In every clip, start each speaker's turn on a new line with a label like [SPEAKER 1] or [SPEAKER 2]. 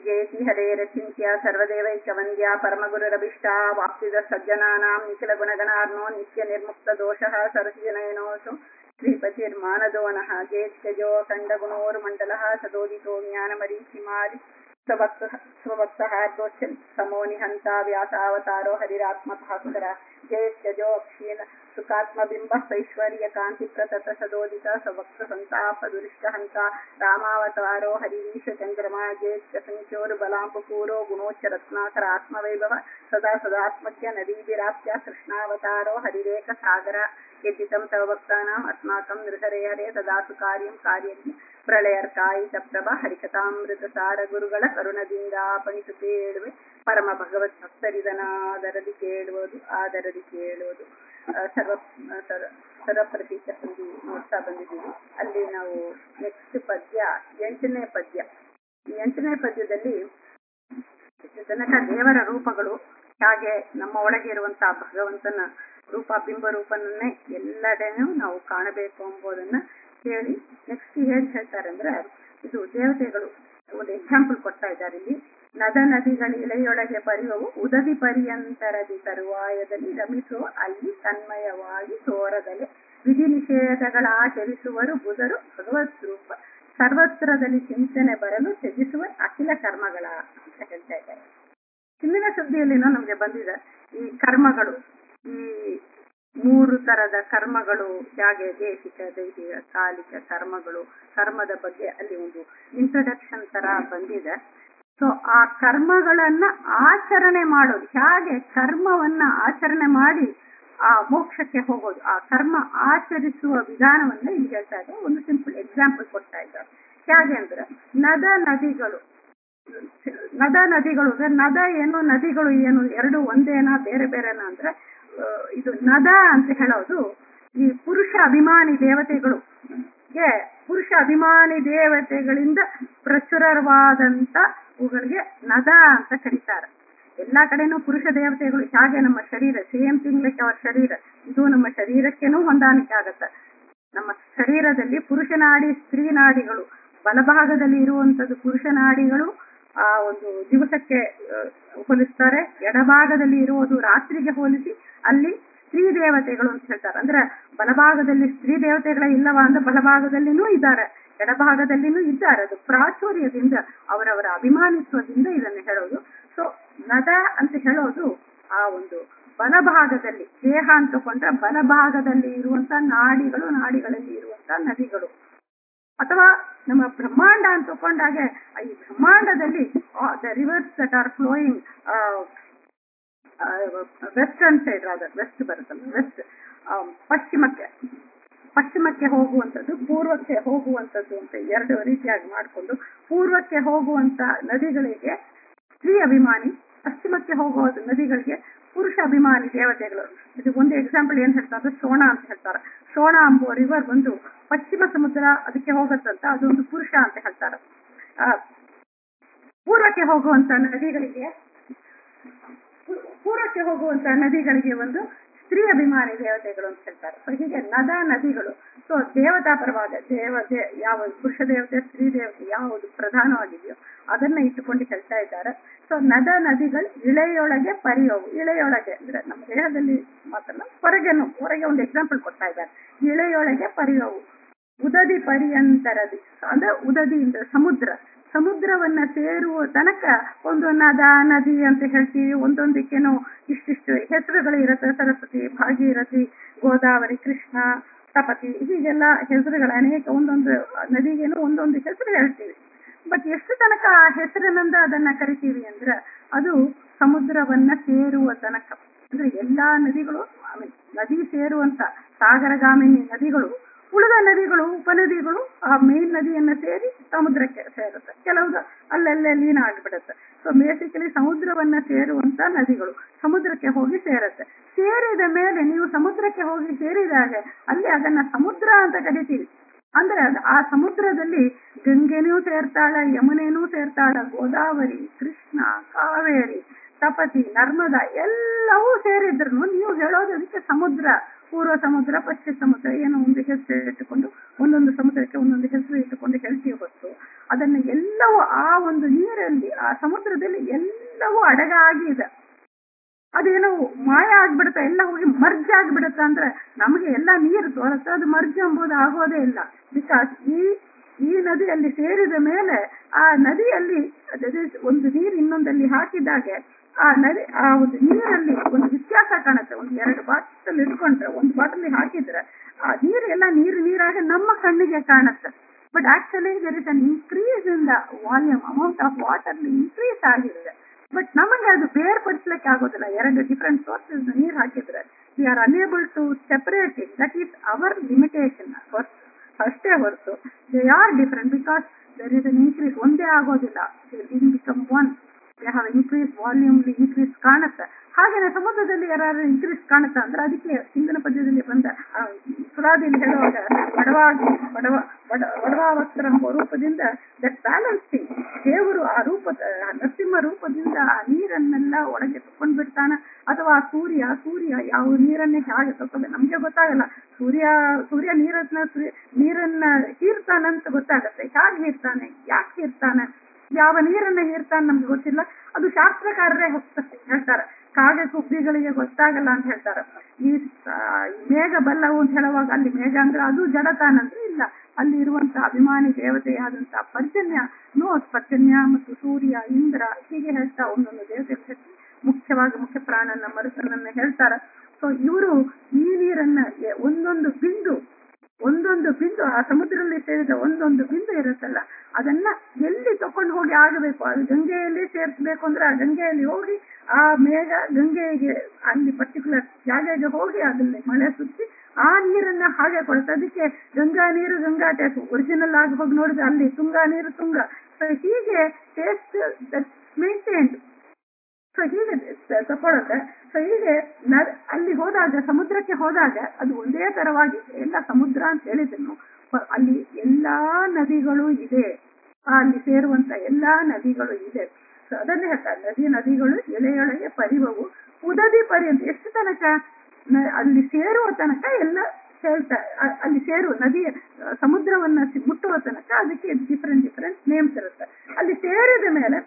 [SPEAKER 1] ಜಯತಿ ಹರೇರಚಿಂತ್ಯ ಸರ್ವದೇವೈಕವಂದ್ಯ ಪರಮಗುರುರಭಿಷ್ಟ ವಾಪ್ತಿದ ಸಜ್ಜನಾನಾಂ ನಿಖಿಲ ಗುಣಗಣಾರ್ನೋ ನಿತ್ಯ ನಿರ್ಮುಕ್ತ ದೋಷಃ ಸರಸಿಜನಯನೋಸು ಶ್ರೀಪತಿರ್ಮಾನದೋ ನಃ ಜೇತ್ಯಜೋ ಖಂಡಗುಣೋರ್ಮಂಡಲಃ ಸದೋದಿತೋ ಜ್ಞಾನಮರೀಚಿಮಾಲಿ ಸ್ವಭಕ್ತ ಸ್ವಭಕ್ತಹಾರ್ದೋಚ್ಚನ್ ಸಮೋ ನಿಹಂತ ವ್ಯಾಸಾವತಾರೋ ಹರಿರಾತ್ಮತಃ ಸುತರ ಜಯತ್ಯಜೋ ಕ್ಷೀಣ ಸುಖಾತ್ಮಬಿಂಬ ಸೈಶ್ವರ್ಯ ಕಾಂತಿ ಪ್ರತತ ಸದೋದಿತ ಸ್ವಭಕ್ತ ಸಂತಾಪ ದುರಿಷ್ಟ ಹಂತ ರಾಮಾವತಾರೋ ಹರಿರೀಶ ಚಂದ್ರಮ ಜೇತ್ಯ ಸಂಖ್ಯೋರು ಬಲಾಂಬಪೂರೋ ಗುಣೋಚ್ಚ ರತ್ನಾಕರ ಆತ್ಮವೈಭವ ಸದಾ ಸದಾತ್ಮಕ್ಯ ನದೀಭಿರಾಪ್ಯ ಕೃಷ್ಣಾವತಾರೋ ಹರಿರೇಕ ಸಾಗರ ಯದ್ದಿತಂ ತವ ಭಕ್ತಾನಾಂ ಅಸ್ಮಾಕಂ ನೃಹರೇ ಹರೇ ತದಾಸು ಕಾರ್ಯಂ ಕಾರ್ಯಜ್ಞ ಪ್ರಳಯರ್ಕಾಯಿತ ಪ್ರಭ ಹರಿಕಥಾಮೃತ ಸಾರ ಗುರುಗಳ ಕರುಣದಿಂದ ಪಣಿತು ಕೇಳುವೆ ಪರಮ ಭಗವತ್ ಭಕ್ತರಿದನಾದರದಿ ಕೇಳುವುದು ಆದರದಿ ಕೇಳುವುದು ಸರ್ವ ಸರ್ವಪ್ರತೀಕ ಸಂಧಿ ನೋಡ್ತಾ ಬಂದಿದ್ದೀವಿ ಅಲ್ಲಿ ನಾವು ನೆಕ್ಸ್ಟ್ ಪದ್ಯ ಎಂಟನೇ ಪದ್ಯ ಈ ಎಂಟನೇ ಪದ್ಯದಲ್ಲಿ ತನಕ ದೇವರ ರೂಪಗಳು ಹಾಗೆ ನಮ್ಮ ಒಳಗೆ ಇರುವಂತಹ ಭಗವಂತನ ರೂಪ ಬಿಂಬ ರೂಪನನ್ನೇ ಎಲ್ಲೆಡೆನೂ ನಾವು ಕಾಣಬೇಕು ಎಂಬುದನ್ನ ಹೇಳಿ ನೆಕ್ಸ್ಟ್ ಏನ್ ಹೇಳ್ತಾರೆ ಅಂದ್ರೆ ಇದು ದೇವತೆಗಳು ಒಂದು ಎಕ್ಸಾಂಪಲ್ ಕೊಡ್ತಾ ಇದ್ದಾರೆ ಇಲ್ಲಿ ನದ ನದಿಗಳ ಇಳೆಯೊಳಗೆ ಪರಿಯುವವು ಉದದಿ ಪರ್ಯಂತರದಿ ತರುವಾಯದಲ್ಲಿ ರಮಿಸುವ ಅಲ್ಲಿ ತನ್ಮಯವಾಗಿ ತೋರದಲೆ ವಿಧಿ ನಿಷೇಧಗಳ ಆಚರಿಸುವರು ಬುಧರು ಭಗವತ್ ರೂಪ ಸರ್ವತ್ರದಲ್ಲಿ ಚಿಂತನೆ ಬರಲು ತ್ಯಜಿಸುವ ಅಖಿಲ ಕರ್ಮಗಳ ಅಂತ ಹೇಳ್ತಾ ಇದ್ದಾರೆ ಹಿಂದಿನ ಸುದ್ದಿಯಲ್ಲಿನೂ ನಮ್ಗೆ ಬಂದಿದೆ ಈ ಕರ್ಮಗಳು ಈ ಮೂರು ತರದ ಕರ್ಮಗಳು ಹೇಗೆ ದೇಶಿಕ ದೈಹಿಕ ಕಾಲಿಕ ಕರ್ಮಗಳು ಕರ್ಮದ ಬಗ್ಗೆ ಅಲ್ಲಿ ಒಂದು ಇಂಟ್ರೊಡಕ್ಷನ್ ತರ ಬಂದಿದೆ ಸೊ ಆ ಕರ್ಮಗಳನ್ನ ಆಚರಣೆ ಮಾಡೋದು ಹೇಗೆ ಕರ್ಮವನ್ನ ಆಚರಣೆ ಮಾಡಿ ಆ ಮೋಕ್ಷಕ್ಕೆ ಹೋಗೋದು ಆ ಕರ್ಮ ಆಚರಿಸುವ ವಿಧಾನವನ್ನ ಇಲ್ಲಿ ಹೇಳ್ತಾ ಇದ್ದಾರೆ ಒಂದು ಸಿಂಪಲ್ ಎಕ್ಸಾಂಪಲ್ ಕೊಡ್ತಾ ಇದ್ದಾರೆ ಹೇಗೆ ಅಂದ್ರೆ ನದ ನದಿಗಳು ನದ ನದಿಗಳು ಅಂದ್ರೆ ನದ ಏನು ನದಿಗಳು ಏನು ಎರಡು ಒಂದೇನಾ ಬೇರೆ ಬೇರೆನಾ ಅಂದ್ರೆ ಇದು ನದ ಅಂತ ಹೇಳೋದು ಈ ಪುರುಷ ಅಭಿಮಾನಿ ದೇವತೆಗಳು ಪುರುಷ ಅಭಿಮಾನಿ ದೇವತೆಗಳಿಂದ ಪ್ರಚುರವಾದಂತ ಅವುಗಳಿಗೆ ನದ ಅಂತ ಕರೀತಾರೆ ಎಲ್ಲಾ ಕಡೆನೂ ಪುರುಷ ದೇವತೆಗಳು ಹಾಗೆ ನಮ್ಮ ಶರೀರ ಸೇಮ್ ತಿಂಗ್ಳಿಗೆ ಅವರ ಶರೀರ ಇದು ನಮ್ಮ ಶರೀರಕ್ಕೇನೂ ಹೊಂದಾಣಿಕೆ ಆಗತ್ತೆ ನಮ್ಮ ಶರೀರದಲ್ಲಿ ಪುರುಷ ನಾಡಿ ಸ್ತ್ರೀ ನಾಡಿಗಳು ಬಲಭಾಗದಲ್ಲಿ ಇರುವಂತದ್ದು ಪುರುಷ ನಾಡಿಗಳು ಆ ಒಂದು ದಿವಸಕ್ಕೆ ಹೋಲಿಸ್ತಾರೆ ಎಡಭಾಗದಲ್ಲಿ ಇರುವುದು ರಾತ್ರಿಗೆ ಹೋಲಿಸಿ ಅಲ್ಲಿ ಸ್ತ್ರೀ ದೇವತೆಗಳು ಅಂತ ಹೇಳ್ತಾರೆ ಅಂದ್ರೆ ಬಲಭಾಗದಲ್ಲಿ ಸ್ತ್ರೀ ದೇವತೆಗಳೇ ಇಲ್ಲವಾ ಅಂದ್ರೆ ಬಲಭಾಗದಲ್ಲಿನೂ ಇದ್ದಾರೆ ಎಡಭಾಗದಲ್ಲಿನೂ ಇದ್ದಾರೆ ಅದು ಪ್ರಾಚುರ್ಯದಿಂದ ಅವರವರ ಅಭಿಮಾನಿತ್ವದಿಂದ ಇದನ್ನು ಹೇಳೋದು ಸೊ ನದ ಅಂತ ಹೇಳೋದು ಆ ಒಂದು ಬಲಭಾಗದಲ್ಲಿ ದೇಹ ಅಂತಕೊಂಡ್ರೆ ಬಲಭಾಗದಲ್ಲಿ ಇರುವಂತ ನಾಡಿಗಳು ನಾಡಿಗಳಲ್ಲಿ ಇರುವಂತ ನದಿಗಳು ಅಥವಾ ನಮ್ಮ ಬ್ರಹ್ಮಾಂಡ ಅಂತ ತಕೊಂಡಾಗೆ ಈ ಬ್ರಹ್ಮಾಂಡದಲ್ಲಿ the rivers that are flowing western side rather west ಬರುತ್ತಲ್ಲ ವೆಸ್ಟ್ ಪಶ್ಚಿಮಕ್ಕೆ ಪಶ್ಚಿಮಕ್ಕೆ ಹೋಗುವಂಥದ್ದು ಪೂರ್ವಕ್ಕೆ ಹೋಗುವಂಥದ್ದು ಅಂತ ಎರಡು ರೀತಿಯಾಗಿ ಮಾಡಿಕೊಂಡು ಪೂರ್ವಕ್ಕೆ ಹೋಗುವಂತ ನದಿಗಳಿಗೆ ಸ್ತ್ರೀ ಅಭಿಮಾನಿ ಪಶ್ಚಿಮಕ್ಕೆ ಹೋಗುವ ನದಿಗಳಿಗೆ ಪುರುಷ ಅಭಿಮಾನಿ ದೇವತೆಗಳು ಇದು ಒಂದು ಎಕ್ಸಾಂಪಲ್ ಏನ್ ಹೇಳ್ತಾರೆ ಸೋಣ ಅಂತ ಹೇಳ್ತಾರೆ ಸೋಣ ಎಂಬುವ ರಿವರ್ ಬಂದು ಪಶ್ಚಿಮ ಸಮುದ್ರ ಅದಕ್ಕೆ ಹೋಗತ್ತಂತ ಅದೊಂದು ಪುರುಷ ಅಂತ ಹೇಳ್ತಾರೆ ಪೂರ್ವಕ್ಕೆ ಹೋಗುವಂತ ನದಿಗಳಿಗೆ ಪೂರ್ವಕ್ಕೆ ಹೋಗುವಂತ ನದಿಗಳಿಗೆ ಒಂದು ಸ್ತ್ರೀ ಅಭಿಮಾನಿ ದೇವತೆಗಳು ಅಂತ ಹೇಳ್ತಾರೆ ಸೊ ಹೀಗೆ ನದ ನದಿಗಳು ಸೊ ದೇವತಾ ಪರವಾದ ದೇವ ಯಾವ ಪುರುಷ ದೇವತೆ ಸ್ತ್ರೀ ದೇವತೆ ಯಾವುದು ಪ್ರಧಾನವಾಗಿದೆಯೋ ಅದನ್ನ ಇಟ್ಟುಕೊಂಡು ಹೇಳ್ತಾ ಇದ್ದಾರೆ ಸೊ ನದ ನದಿಗಳು ಇಳೆಯೊಳಗೆ ಪರಿಯೋವು ಇಳೆಯೊಳಗೆ ಅಂದ್ರೆ ನಮ್ಮ ದೇಹದಲ್ಲಿ ಮಾತಲ್ಲ ಹೊರಗೆನು ಹೊರಗೆ ಒಂದು ಎಕ್ಸಾಂಪಲ್ ಕೊಡ್ತಾ ಇದ್ದಾರೆ ಇಳೆಯೊಳಗೆ ಪರಿಯೋವು ಉದದಿ ಪರ್ಯಂತರದಿ ಅಂದ್ರೆ ಉದದಿ ಅಂದ್ರೆ ಸಮುದ್ರ ಸಮುದ್ರವನ್ನ ಸೇರುವ ತನಕ ಒಂದು ನದ ನದಿ ಅಂತ ಹೇಳ್ತೀವಿ ಒಂದೊಂದಕ್ಕೇನೋ ಇಷ್ಟಿಷ್ಟು ಹೆಸರುಗಳು ಇರುತ್ತೆ ಸರಸ್ವತಿ ಭಾಗೀರಥಿ ಗೋದಾವರಿ ಕೃಷ್ಣ ತಪತಿ ಹೀಗೆಲ್ಲ ಹೆಸರುಗಳು ಅನೇಕ ಒಂದೊಂದು ನದಿಗೇನು ಒಂದೊಂದು ಹೆಸರು ಹೇಳ್ತೀವಿ ಬಟ್ ಎಷ್ಟು ತನಕ ಆ ಹೆಸರಿನಿಂದ ಅದನ್ನ ಕರಿತೀವಿ ಅಂದ್ರೆ ಅದು ಸಮುದ್ರವನ್ನ ಸೇರುವ ತನಕ ಅಂದ್ರೆ ಎಲ್ಲಾ ನದಿಗಳು ಐ ಮೀನ್ ನದಿ ಸೇರುವಂತ ಸಾಗರಗಾಮಿನಿ ನದಿಗಳು ಉಳಿದ ನದಿಗಳು ಉಪನದಿಗಳು ಆ ಮೇನ್ ನದಿಯನ್ನ ಸೇರಿ ಸಮುದ್ರಕ್ಕೆ ಸೇರುತ್ತೆ ಕೆಲವು ಅಲ್ಲಲ್ಲೇ ಲೀನ ಆಗಿಬಿಡುತ್ತೆ ಸೊ ಬೇಸಿಕಲಿ ಸಮುದ್ರವನ್ನ ಸೇರುವಂತ ನದಿಗಳು ಸಮುದ್ರಕ್ಕೆ ಹೋಗಿ ಸೇರುತ್ತೆ ಸೇರಿದ ಮೇಲೆ ನೀವು ಸಮುದ್ರಕ್ಕೆ ಹೋಗಿ ಸೇರಿದಾಗ ಅಲ್ಲಿ ಅದನ್ನ ಸಮುದ್ರ ಅಂತ ಕರಿತೀವಿ ಅಂದ್ರೆ ಆ ಸಮುದ್ರದಲ್ಲಿ ಗಂಗೆನೂ ಸೇರ್ತಾಳ ಯಮುನೆನೂ ಸೇರ್ತಾಳ ಗೋದಾವರಿ ಕೃಷ್ಣ ಕಾವೇರಿ ತಪತಿ ನರ್ಮದಾ ಎಲ್ಲವೂ ಸೇರಿದ್ರು ನೀವು ಹೇಳೋದು ಅದಕ್ಕೆ ಸಮುದ್ರ ಪೂರ್ವ ಸಮುದ್ರ ಪಶ್ಚಿಮ ಸಮುದ್ರ ಏನೋ ಒಂದು ಹೆಸರು ಇಟ್ಟುಕೊಂಡು ಒಂದೊಂದು ಸಮುದ್ರಕ್ಕೆ ಒಂದೊಂದು ಹೆಸರು ಇಟ್ಟುಕೊಂಡು ಹೇಳ್ತೀವಿ ಹೊತ್ತು ಅದನ್ನ ಎಲ್ಲವೂ ಆ ಒಂದು ನೀರ ನೀರಲ್ಲಿ ಆ ಸಮುದ್ರದಲ್ಲಿ ಎಲ್ಲವೂ ಅಡಗಾಗಿ ಇದೆ ಅದೇನೋ ಮಾಯ ಆಗ್ಬಿಡುತ್ತೆ ಎಲ್ಲ ಹೋಗಿ ಮರ್ಜ್ ಆಗ್ಬಿಡುತ್ತೆ ಅಂದ್ರೆ ನಮಗೆ ಎಲ್ಲ ನೀರು ತೋರುತ್ತೆ ಅದು ಮರ್ಜ್ ಎಂಬುದು ಆಗೋದೇ ಇಲ್ಲ ಬಿಕಾಸ್ ಈ ಈ ನದಿಯಲ್ಲಿ ಸೇರಿದ ಮೇಲೆ ಆ ನದಿಯಲ್ಲಿ ಅದೇ ಒಂದು ನೀರು ಇನ್ನೊಂದಲ್ಲಿ ಹಾಕಿದಾಗೆ ಆ ನದಿ ಆ ಒಂದು ನೀರಲ್ಲಿ ಒಂದು ವ್ಯತ್ಯಾಸ ಕಾಣುತ್ತೆ ಒಂದು ಎರಡು ಬಾಟಲ್ ಇಟ್ಕೊಂಡ್ರೆ ಒಂದು ಬಾಟಲ್ ಹಾಕಿದ್ರೆ ಆ ನೀರು ಎಲ್ಲ ನೀರು ನೀರಾಗಿ ನಮ್ಮ ಕಣ್ಣಿಗೆ ಕಾಣುತ್ತೆ but actually there is an increase in the volume amount of water increase ಆಗಿದೆ ಬಟ್ ನಮಗೆ ಅದು ಬೇರ್ಪಡಿಸ್ಲಿಕ್ಕೆ ಆಗೋದಿಲ್ಲ ಎರಡು ಡಿಫ್ರೆಂಟ್ ಸೋರ್ಸಸ್ ನೀರು ಹಾಕಿದ್ರೆ we are unable to separate it that is our limitation ಅಷ್ಟೇ ಹೊರತು they are different because there is an increase ಒಂದೇ ಆಗೋದಿಲ್ಲ in become one they have increase volume increase ಕಾಣುತ್ತೆ ಹಾಗೇನೆ ಸಮುದ್ರದಲ್ಲಿ ಯಾರು ಇನ್ಕ್ರೀಸ್ ಕಾಣುತ್ತೆ ಅಂದ್ರೆ ಅದಕ್ಕೆ ಹಿಂದಿನ ಪದ್ಯದಲ್ಲಿ ಬಂದ ಸುರಾದಿಯಲ್ಲಿ ಹೇಳುವಾಗ ಬಡವಾಗಿ ಬಡವ ಬಡ ಬಡವಾವಸ್ತ್ರ ಎಂಬ ರೂಪದಿಂದ ದಟ್ ಬ್ಯಾಲೆನ್ಸಿಂಗ್ ದೇವರು ಆ ರೂಪ ನರಸಿಂಹ ರೂಪದಿಂದ ಆ ನೀರನ್ನೆಲ್ಲ ಒಳಗೆ ತಕೊಂಡ್ ಬಿಡ್ತಾನ ಅಥವಾ ಸೂರ್ಯ ಸೂರ್ಯ ಯಾವ ನೀರನ್ನೇ ಹೇಗೆ ತಕ್ಕೊಂಡು ನಮ್ಗೆ ಗೊತ್ತಾಗಲ್ಲ ಸೂರ್ಯ ಸೂರ್ಯ ನೀರನ್ನ ನೀರನ್ನ ಹೀರ್ತಾನಂತ ಗೊತ್ತಾಗತ್ತೆ ಹೇಗೆ ಹೀರ್ತಾನೆ ಯಾಕೆ ಹೀರ್ತಾನೆ ಯಾವ ನೀರನ್ನ ಹೀರ್ತಾನೆ ನಮ್ಗೆ ಗೊತ್ತಿಲ್ಲ ಅದು ಶಾಸ್ತ್ರಕಾರರೇ ಹೋಗ್ತಾರೆ ಹೇಳ್ತಾರೆ ಕಾಗೆ ಕುಬ್ಬಿಗಳಿಗೆ ಗೊತ್ತಾಗಲ್ಲ ಅಂತ ಹೇಳ್ತಾರೆ ಈ ಮೇಘ ಬಲ್ಲವು ಅಂತ ಹೇಳುವಾಗ ಅಲ್ಲಿ ಮೇಘ ಅಂದ್ರೆ ಅದು ಜಡತಾನಂದ್ರೆ ಇಲ್ಲ ಅಲ್ಲಿ ಇರುವಂತಹ ಅಭಿಮಾನಿ ದೇವತೆಯಾದಂತಹ ಪರ್ಜನ್ಯ ನೋಸ್ ಪರ್ಜನ್ಯ ಮತ್ತು ಸೂರ್ಯ ಇಂದ್ರ ಹೀಗೆ ಹೇಳ್ತಾ ಒಂದೊಂದು ದೇವತೆ ಮುಖ್ಯವಾಗಿ ಮುಖ್ಯ ಪ್ರಾಣನ ಮರುತನನ್ನ ಹೇಳ್ತಾರ ಸೊ ಇವರು ಈ ನೀರನ್ನ ಒಂದೊಂದು ಬಿಂದು ಒಂದೊಂದು ಬಿಂದು ಆ ಸಮುದ್ರದಲ್ಲಿ ಸೇರಿದ ಒಂದೊಂದು ಬಿಂದು ಇರುತ್ತಲ್ಲ ಅದನ್ನ ಎಲ್ಲಿ ತಕೊಂಡು ಹೋಗಿ ಆಗಬೇಕು ಅದು ಗಂಗೆಯಲ್ಲಿ ಸೇರಿಸ್ಬೇಕು ಅಂದ್ರೆ ಆ ಗಂಗೆಯಲ್ಲಿ ಹೋಗಿ ಆ ಮೇಘ ಗಂಗೆಗೆ ಅಲ್ಲಿ ಪರ್ಟಿಕ್ಯುಲರ್ ಜಾಗೆಗೆ ಹೋಗಿ ಅದಲ್ಲಿ ಮಳೆ ಸುತ್ತಿ ಆ ನೀರನ್ನ ಹಾಗೆ ಕೊಡುತ್ತೆ ಅದಕ್ಕೆ ಗಂಗಾ ನೀರು ಗಂಗಾ ಟೇಸ್ಟ್ ಒರಿಜಿನಲ್ ಆಗಿ ಹೋಗಿ ನೋಡಿದ್ರೆ ಅಲ್ಲಿ ತುಂಗಾ ನೀರು ತುಂಗ ಸೊ ಹೀಗೆ ಟೇಸ್ಟ್ ಮೇಂಟೈನ್ಡ್ ಸೊ ಹೀಗೆ ತಕೊಳ್ಳುತ್ತೆ ಸೊ ಹೀಗೆ ಅಲ್ಲಿ ಹೋದಾಗ ಸಮುದ್ರಕ್ಕೆ ಹೋದಾಗ ಅದು ಒಂದೇ ತರವಾಗಿ ಎಲ್ಲ ಸಮುದ್ರ ಅಂತ ಹೇಳಿದ್ರು ಅಲ್ಲಿ ಎಲ್ಲಾ ನದಿಗಳು ಇದೆ ಅಲ್ಲಿ ಸೇರುವಂತ ಎಲ್ಲಾ ನದಿಗಳು ಇದೆ ಸೊ ಅದನ್ನೇ ಹೇಳ್ತಾರೆ ನದಿ ನದಿಗಳು ಎಳೆಯೊಳಗೆ ಪರಿವವು ಉದದಿ ಪರ್ಯಂತ ಎಷ್ಟು ತನಕ ಅಲ್ಲಿ ಸೇರುವ ತನಕ ಎಲ್ಲ ಹೇಳ್ತಾ ಅಲ್ಲಿ ಸೇರುವ ನದಿ ಸಮುದ್ರವನ್ನ ಮುಟ್ಟುವ ತನಕ ಅದಕ್ಕೆ ಡಿಫರೆಂಟ್ ಡಿಫರೆಂಟ್ ನೇಮ್ಸ್ ಇರುತ್ತೆ ಅಲ್ಲಿ ಸೇರಿದ ಮೇಲೆ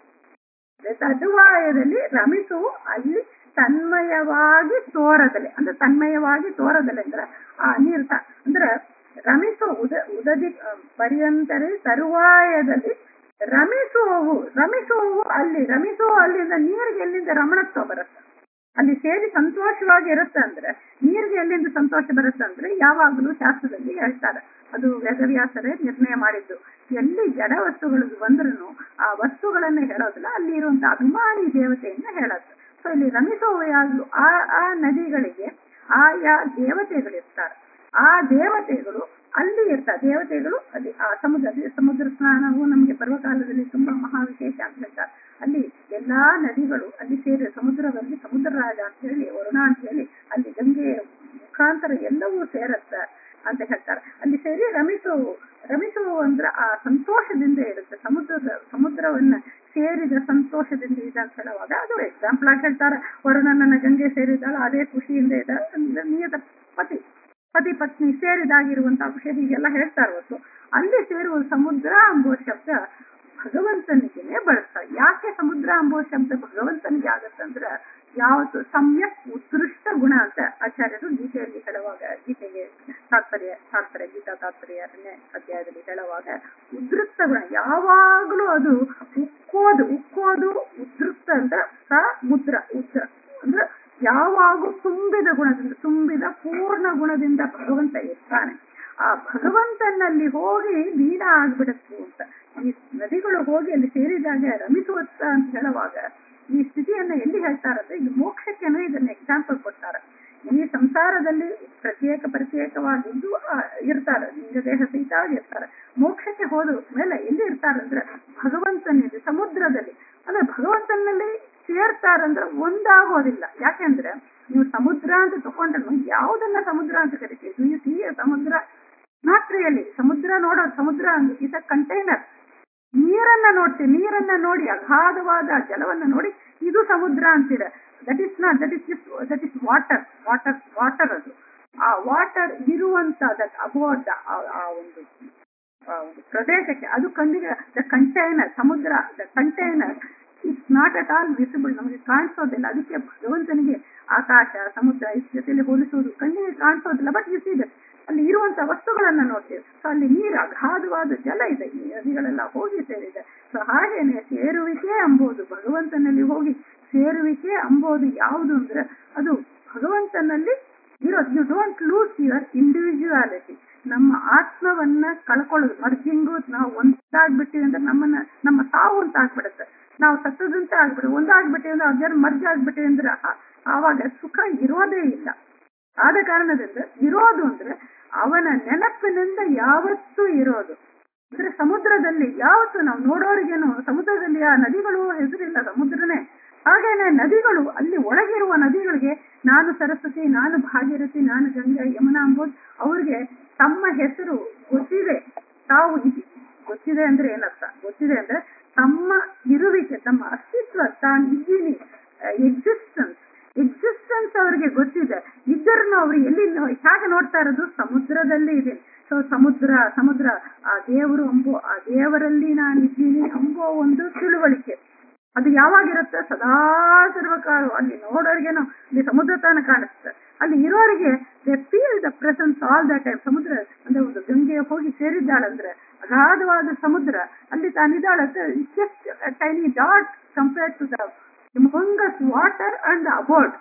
[SPEAKER 1] ತದುವಾಯದಲ್ಲಿ ರಮಿಸು ಅಲ್ಲಿ ತನ್ಮಯವಾಗಿ ತೋರದಲೆ ಅಂದ್ರೆ ತನ್ಮಯವಾಗಿ ತೋರದಲೆ ಅಂದ್ರೆ ಆ ನೀರ್ ಅಂದ್ರೆ ರಮಿಸು ಉದ ಉದದಿ ಪರ್ಯಂತರೇ ತರುವಾಯದಲ್ಲಿ ರಮಿಸುವವು ರಮಿಸುವವು ಅಲ್ಲಿ ರಮಿಸುವ ಅಲ್ಲಿಂದ ನೀರಿಗೆ ಎಲ್ಲಿಂದ ರಮಣತ್ವ ಬರುತ್ತೆ ಅಲ್ಲಿ ಸೇರಿ ಸಂತೋಷವಾಗಿ ಇರುತ್ತೆ ಅಂದ್ರೆ ನೀರಿಗೆ ಎಲ್ಲಿಂದ ಸಂತೋಷ ಬರುತ್ತೆ ಅಂದ್ರೆ ಯಾವಾಗಲೂ ಶಾಸ್ತ್ರದಲ್ಲಿ ಹೇಳ್ತಾರೆ ಅದು ವೇದವ್ಯಾಸರೇ ನಿರ್ಣಯ ಮಾಡಿದ್ದು ಎಲ್ಲಿ ಜಡ ವಸ್ತುಗಳು ಬಂದ್ರು ಆ ವಸ್ತುಗಳನ್ನ ಹೇಳೋದಿಲ್ಲ ಅಲ್ಲಿ ಇರುವಂತಹ ಅಭಿಮಾನಿ ದೇವತೆಯನ್ನ ಹೇಳೋದು ಸೊ ಇಲ್ಲಿ ರಮಿಸುವ ಯಾರು ಆ ಆ ನದಿಗಳಿಗೆ ಆಯಾ ದೇವತೆಗಳಿರ್ತಾರೆ ಆ ದೇವತೆಗಳು ಅಲ್ಲಿ ಇರ್ತಾರೆ ದೇವತೆಗಳು ಅಲ್ಲಿ ಆ ಸಮುದ್ರ ಸಮುದ್ರ ಸ್ನಾನವು ನಮಗೆ ಪರ್ವಕಾಲದಲ್ಲಿ ತುಂಬಾ ಮಹಾ ವಿಶೇಷ ಅಂತ ಹೇಳ್ತಾರೆ ಅಲ್ಲಿ ಎಲ್ಲಾ ನದಿಗಳು ಅಲ್ಲಿ ಸೇರಿ ಸಮುದ್ರದಲ್ಲಿ ಸಮುದ್ರ ರಾಜ ಅಂತ ಹೇಳಿ ವರುಣ ಅಂತ ಹೇಳಿ ಅಲ್ಲಿ ಗಂಗೆ ಮುಖಾಂತರ ಎಲ್ಲವೂ ಸೇರತ್ತೆ ಅಂತ ಹೇಳ್ತಾರೆ ಅಲ್ಲಿ ಸೇರಿ ರಮಿಸುವು ರಮಿಸುವು ಅಂದ್ರೆ ಆ ಸಂತೋಷದಿಂದ ಇರುತ್ತೆ ಸಮುದ್ರದ ಸಮುದ್ರವನ್ನ ಸೇರಿದ ಸಂತೋಷದಿಂದ ಇದೆ ಅಂತ ಹೇಳುವಾಗ ಅದು ಎಕ್ಸಾಂಪಲ್ ಆಗಿ ಹೇಳ್ತಾರೆ ವರುಣನನ್ನ ಗಂಗೆ ಸೇರಿದಾಳ ಅದೇ ಖುಷಿಯಿಂದ ಇದೆ ಅಂದ್ರೆ ನಿಯತ ಪತಿ ಪತಿ ಪತ್ನಿ ಸೇರಿದಾಗಿರುವಂತಹ ವಿಷಯ ಹೀಗೆಲ್ಲ ಹೇಳ್ತಾರೆ ಹೊತ್ತು ಅಲ್ಲಿ ಸೇರುವ ಸಮುದ್ರ ಎಂಬುವ ಶಬ್ದ ಭಗವಂತನಿಗೆ ಬಳಸ್ತಾರೆ ಯಾಕೆ ಸಮುದ್ರ ಎಂಬುವ ಶಬ್ದ ಭಗವಂತನಿಗೆ ಆಗತ್ತಂದ್ರೆ ಯಾವತ್ತು ಸಮ್ಯಕ್ ಉತ್ಕೃಷ್ಟ ಗುಣ ಅಂತ ಆಚಾರ್ಯರು ಗೀತೆಯಲ್ಲಿ ಹೇಳುವಾಗ ಗೀತೆಗೆ ತಾತ್ಪರ್ಯ ತಾತ್ಪರ್ಯ ಗೀತಾ ತಾತ್ಪರ್ಯ ಎರಡನೇ ಅಧ್ಯಾಯದಲ್ಲಿ ಹೇಳುವಾಗ ಉದ್ರಿಕ್ತ ಗುಣ ಯಾವಾಗಲೂ ಅದು ಉಕ್ಕೋದು ಉಕ್ಕೋದು ಉದ್ರಿಕ್ತ ಅಂದ್ರೆ ಸ ಮುದ್ರ ಉದ್ರ ಅಂದ್ರೆ ಯಾವಾಗೂ ತುಂಬಿದ ಗುಣದಿಂದ ತುಂಬಿದ ಪೂರ್ಣ ಗುಣದಿಂದ ಭಗವಂತ ಇರ್ತಾನೆ ಆ ಭಗವಂತನಲ್ಲಿ ಹೋಗಿ ಲೀನ ಆಗ್ಬಿಡತ್ತು ಅಂತ ಈ ನದಿಗಳು ಹೋಗಿ ಅಲ್ಲಿ ಸೇರಿದಾಗ ರಮಿಸುವತ್ತ ಅಂತ ಹೇಳುವಾಗ ಈ ಸ್ಥಿತಿಯನ್ನ ಎಲ್ಲಿ ಹೇಳ್ತಾರಂದ್ರೆ ಇದು ಮೋಕ್ಷಕ್ಕೆನೂ ಇದನ್ನ ಎಕ್ಸಾಂಪಲ್ ಕೊಡ್ತಾರೆ ಈ ಸಂಸಾರದಲ್ಲಿ ಪ್ರತ್ಯೇಕ ಪ್ರತ್ಯೇಕವಾಗಿದ್ದು ಇರ್ತಾರೆ ನಿಜ ದೇಹ ಸಹಿತ ಇರ್ತಾರೆ ಮೋಕ್ಷಕ್ಕೆ ಹೋದ ಮೇಲೆ ಎಲ್ಲಿ ಇರ್ತಾರಂದ್ರೆ ಭಗವಂತನಲ್ಲಿ ಸಮುದ್ರದಲ್ಲಿ ಅಂದ್ರೆ ಭಗವಂತನಲ್ಲಿ ಸೇರ್ತಾರಂದ್ರೆ ಒಂದಾಗೋದಿಲ್ಲ ಯಾಕೆಂದ್ರೆ ನೀವು ಸಮುದ್ರ ಅಂತ ತಗೊಂಡ್ರು ಯಾವುದನ್ನ ಸಮುದ್ರ ಅಂತ ಕರಿತೀವಿ ನೀವು ಸಿಹಿಯ ಸಮುದ್ರ ನಾಟ್ರಿಯಲ್ಲಿ ಸಮುದ್ರ ನೋಡೋದು ಸಮುದ್ರ ಇಸ್ ಅ ಕಂಟೈನರ್ ನೀರನ್ನ ನೋಡ್ತೀವಿ ನೀರನ್ನ ನೋಡಿ ಅಗಾಧವಾದ ಜಲವನ್ನ ನೋಡಿ ಇದು ಸಮುದ್ರ ಅಂತೀರ that is not that is that is water water water ಅದು ಆ ವಾಟರ್ ಇರುವಂತ ದಟ್ ಅಬೌಟ್ ಆ ಒಂದು ಆ ಒಂದು ಪ್ರದೇಶಕ್ಕೆ ಅದು ಕಣ್ಣಿಗೆ ದ ಕಂಟೈನರ್ ಸಮುದ್ರ the container it's not at all visible ನಮಗೆ ಕಾಣಿಸೋದಿಲ್ಲ ಅದಕ್ಕೆ ಭಗವಂತನಿಗೆ ಆಕಾಶ ಸಮುದ್ರ ಇದ್ರ ಜೊತೆಲಿ ಹೋಲಿಸುವುದು ಕಣ್ಣಿಗೆ ಕಾಣಿಸೋದಿಲ್ಲ ಬಟ್ ಇದೆ ಅಲ್ಲಿ ಇರುವಂತ ವಸ್ತುಗಳನ್ನ ನೋಡ್ತೇವೆ ಸೊ ಅಲ್ಲಿ ನೀರು ಅಗಾಧವಾದ ಜಲ ಇದೆ ಈ ನದಿಗಳೆಲ್ಲ ಹೋಗಿ ಸೇರಿದೆ ಸೊ ಹಾಗೇನೆ ಸೇರುವಿಕೆ ಅಂಬೋದು ಭಗವಂತನಲ್ಲಿ ಹೋಗಿ ಸೇರುವಿಕೆ ಅಂಬೋದು ಯಾವುದು ಅಂದ್ರೆ ಅದು ಭಗವಂತನಲ್ಲಿ ಇರೋದು you don't lose your individuality ನಮ್ಮ ಆತ್ಮವನ್ನ ಕಳ್ಕೊಳ್ಳೋದು ಮರ್ಜಿಂಗು ನಾವು ಒಂದಾಗ್ಬಿಟ್ಟಿವಿ ಅಂದ್ರೆ ನಮ್ಮನ್ನ ನಮ್ಮ ಸಾವು ಅಂತ ಆಗ್ಬಿಡುತ್ತೆ ನಾವು ಸತ್ತದಂತೆ ಆಗ್ಬಿಡುತ್ತೆ ಒಂದಾಗ್ಬಿಟ್ಟಿವಿ ಅಂದ್ರೆ ಅದ್ರ ಮರ್ಜ್ ಆಗ್ಬಿಟ್ಟಿವಿ ಅಂದ್ರೆ ಆ- ಆವಾಗ ಸುಖ ಇರೋದೇ ಇಲ್ಲ ಆದ ಕಾರಣದಿಂದ ಇರೋದು ಅಂದ್ರೆ ಅವನ ನೆನಪಿನಿಂದ ಯಾವತ್ತೂ ಇರೋದು ಅಂದ್ರೆ ಸಮುದ್ರದಲ್ಲಿ ಯಾವತ್ತು ನಾವು ನೋಡೋರಿಗೇನು ಸಮುದ್ರದಲ್ಲಿ ಆ ನದಿಗಳು ಹೆಸರಿಲ್ಲ ಸಮುದ್ರನೇ ಹಾಗೇನೆ ನದಿಗಳು ಅಲ್ಲಿ ಒಳಗಿರುವ ನದಿಗಳಿಗೆ ನಾನು ಸರಸ್ವತಿ ನಾನು ಭಾಗೀರಥಿ ನಾನು ಗಂಗಾ ಯಮುನಾ ಅಂಬೋದು ಅವ್ರಿಗೆ ತಮ್ಮ ಹೆಸರು ಗೊತ್ತಿದೆ ತಾವು ಇದ್- ಗೊತ್ತಿದೆ ಅಂದ್ರೆ ಏನರ್ಥ ಗೊತ್ತಿದೆ ಅಂದ್ರೆ ತಮ್ಮ ಇರುವಿಕೆ ತಮ್ಮ ಅಸ್ತಿತ್ವ ತಾನು ಇದ್ದೀನಿ ಎಕ್ಸಿಸ್ಟೆನ್ಸ್ ಎಕ್ಸಿಸ್ಟೆನ್ಸ್ ಅವರಿಗೆ ಗೊತ್ತಿದೆ ಇದ್ದರನ್ನು ಅವರು ಎಲ್ಲಿ ನೋ- ಹೇಗೆ ನೋಡ್ತಾ ಇರೋದು ಸಮುದ್ರದಲ್ಲಿ ಇದೆ ಸೊ ಸಮುದ್ರ ಸಮುದ್ರ ಆ ದೇವರು ಅಂಬೋ ಆ ದೇವರಲ್ಲಿ ನಾನಿದ್ದೀನಿ ಅಂಬೋ ಒಂದು ತಿಳುವಳಿಕೆ ಅದು ಯಾವಾಗಿರುತ್ತೆ ಸದಾ ಸರ್ವಕಾಲ ಅಲ್ಲಿ ನೋಡೋರಿಗೇನು ಅಲ್ಲಿ ಸಮುದ್ರ ತಾನ ಕಾಣಿಸುತ್ತೆ ಅಲ್ಲಿ ಇರೋರಿಗೆ they feel the presence all the time ಸಮುದ್ರ ಅಂದ್ರೆ ಒಂದು ಗಂಗೆಗೆ ಹೋಗಿ ಸೇರಿದ್ದಾಳಂದ್ರೆ ಅಗಾಧವಾದ ಸಮುದ್ರ ಅಲ್ಲಿ ತಾನಿದ್ದಾಳಂದ್ರೆ just tiny dot compared to the ಮಂಗಸ್ ವಾಟರ್ ಅಂಡ್ ಅಬೋರ್ಡ್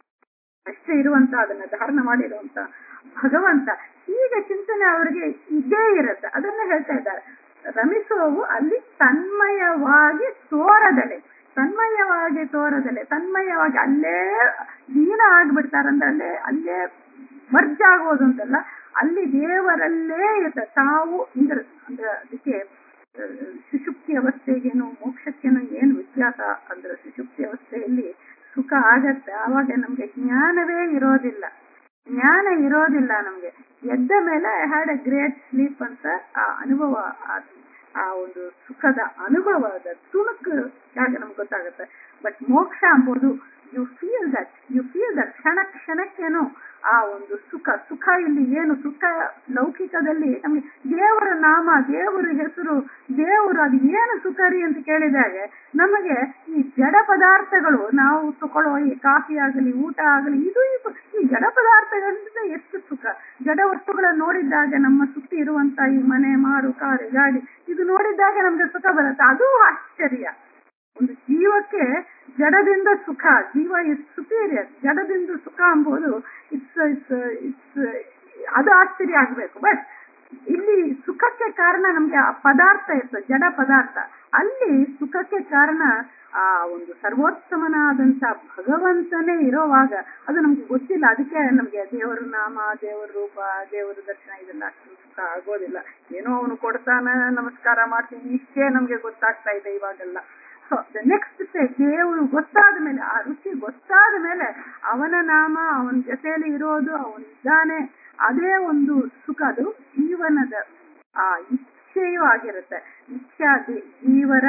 [SPEAKER 1] ಅಷ್ಟೇ ಇರುವಂತ ಅದನ್ನ ಧಾರಣ ಮಾಡಿರುವಂತ ಭಗವಂತ ಹೀಗೆ ಚಿಂತನೆ ಅವರಿಗೆ ಇದೇ ಇರುತ್ತೆ ಅದನ್ನ ಹೇಳ್ತಾ ಇದ್ದಾರೆ ರಮಿಸುವವು ಅಲ್ಲಿ ತನ್ಮಯವಾಗಿ ತೋರದಲೆ ತನ್ಮಯವಾಗಿ ತೋರದಲೆ ತನ್ಮಯವಾಗಿ ಅಲ್ಲೇ ಲೀನ ಆಗ್ಬಿಡ್ತಾರಂದ್ರೆ ಅಲ್ಲೇ ಅಲ್ಲೇ ಮರ್ಜ್ ಆಗೋದು ಅಂತಲ್ಲ ಅಲ್ಲಿ ದೇವರಲ್ಲೇ ಇರುತ್ತೆ ತಾವು ಅಂದ್ರೆ ಅಂದ್ರೆ ಅದಕ್ಕೆ ಆ, ಸುಷುಪ್ತಿ ಅವಸ್ಥೆಗೇನು ಮೋಕ್ಷಕ್ಕೇನು ಏನು ವ್ಯತ್ಯಾಸ ಅಂದ್ರೆ ಸುಷುಪ್ತಿ ಅವಸ್ಥೆಯಲ್ಲಿ ಸುಖ ಆಗತ್ತೆ ಆವಾಗ ನಮ್ಗೆ ಜ್ಞಾನವೇ ಇರೋದಿಲ್ಲ ಜ್ಞಾನ ಇರೋದಿಲ್ಲ ನಮ್ಗೆ ಎದ್ದ ಮೇಲೆ I had a great sleep ಅಂತ ಆ ಅನುಭವ ಆ- ಆ ಒಂದು ಸುಖದ ಅನುಭವದ ತುಣುಕು ಯಾಕೆ ನಮ್ಗೆ ಗೊತ್ತಾಗುತ್ತೆ ಬಟ್ ಮೋಕ್ಷ ಅಂಬೋದು you feel that you feel that ಕ್ಷಣ ಕ್ಷಣಕ್ಕೇನು ಆ ಒಂದು ಸುಖ ಸುಖ ಇಲ್ಲಿ ಏನು ಸುಖ ಲೌಕಿಕದಲ್ಲಿ ನಮ್ಗೆ ದೇವರ ನಾಮ ದೇವರ ಹೆಸರು ದೇವರು ಅದು ಏನು ಸುಖ ರೀ ಅಂತ ಕೇಳಿದಾಗ ನಮಗೆ ಈ ಜಡ ಪದಾರ್ಥಗಳು ನಾವು ತಗೊಳ್ಳೋ ಈ ಕಾಫಿ ಆಗಲಿ ಊಟ ಆಗಲಿ ಇದು ಇದು- ಈ ಜಡ ಪದಾರ್ಥಗಳಿಂದ ಎಷ್ಟು ಸುಖ ಜಡ ವಸ್ತುಗಳನ್ನ ನೋಡಿದಾಗ ನಮ್ಮ ಸುತ್ತಿ ಇರುವಂತ ಈ ಮನೆ ಮಾರು ಕಾರು ಗಾಡಿ ಇದು ನೋಡಿದಾಗ ನಮ್ಗೆ ಸುಖ ಬರುತ್ತೆ ಅದು ಆಶ್ಚರ್ಯ ಒಂದು ಜೀವಕ್ಕೆ ಜಡದಿಂದ ಸುಖ ಜೀವ ಇಸ್ ಸುಪೀರಿಯರ್ ಜಡದಿಂದ ಸುಖ ಎಂಬುದು ಇಟ್ಸ್ ಇಟ್ಸ್ ಇಟ್ಸ್ ಅದು ಆಶ್ಚರ್ಯ ಆಗ್ಬೇಕು ಬಟ್ ಇಲ್ಲಿ ಸುಖಕ್ಕೆ ಕಾರಣ ನಮ್ಗೆ ಆ ಪದಾರ್ಥ ಇರ್ತದೆ ಜಡ ಪದಾರ್ಥ ಅಲ್ಲಿ ಸುಖಕ್ಕೆ ಕಾರಣ ಆ ಒಂದು ಸರ್ವೋತ್ತಮನಾದಂತ ಭಗವಂತನೇ ಇರೋವಾಗ ಅದು ನಮ್ಗೆ ಗೊತ್ತಿಲ್ಲ ಅದಕ್ಕೆ ನಮ್ಗೆ ದೇವರ ನಾಮ ದೇವರ ರೂಪ ದೇವರ ದರ್ಶನ ಇದೆಲ್ಲ ಅಷ್ಟು ಸುಖ ಆಗೋದಿಲ್ಲ ಏನೋ ಅವನು ಕೊಡ್ತಾನ ನಮಸ್ಕಾರ ಮಾಡ್ತೀನಿ ಇಷ್ಟೇ ನಮ್ಗೆ ಗೊತ್ತಾಗ್ತಾ ಇದೆ ಇವಾಗೆಲ್ಲ ಸೊ ದ ನೆಕ್ಸ್ಟ್ ಸ್ಟೇಜ್ ದೇವರು ಗೊತ್ತಾದ ಮೇಲೆ ಆ ರುಚಿ ಗೊತ್ತಾದ ಮೇಲೆ ಅವನ ನಾಮ ಅವನ ಜೊತೆಯಲ್ಲಿ ಇರೋದು ಅವನಿದ್ದಾನೆ ಅದೇ ಒಂದು ಸುಖ ಅದು ಜೀವನದ ಆ ಇಚ್ಛೆಯೂ ಆಗಿರುತ್ತೆ ಇಚ್ಛೆ ಅದು ಜೀವರ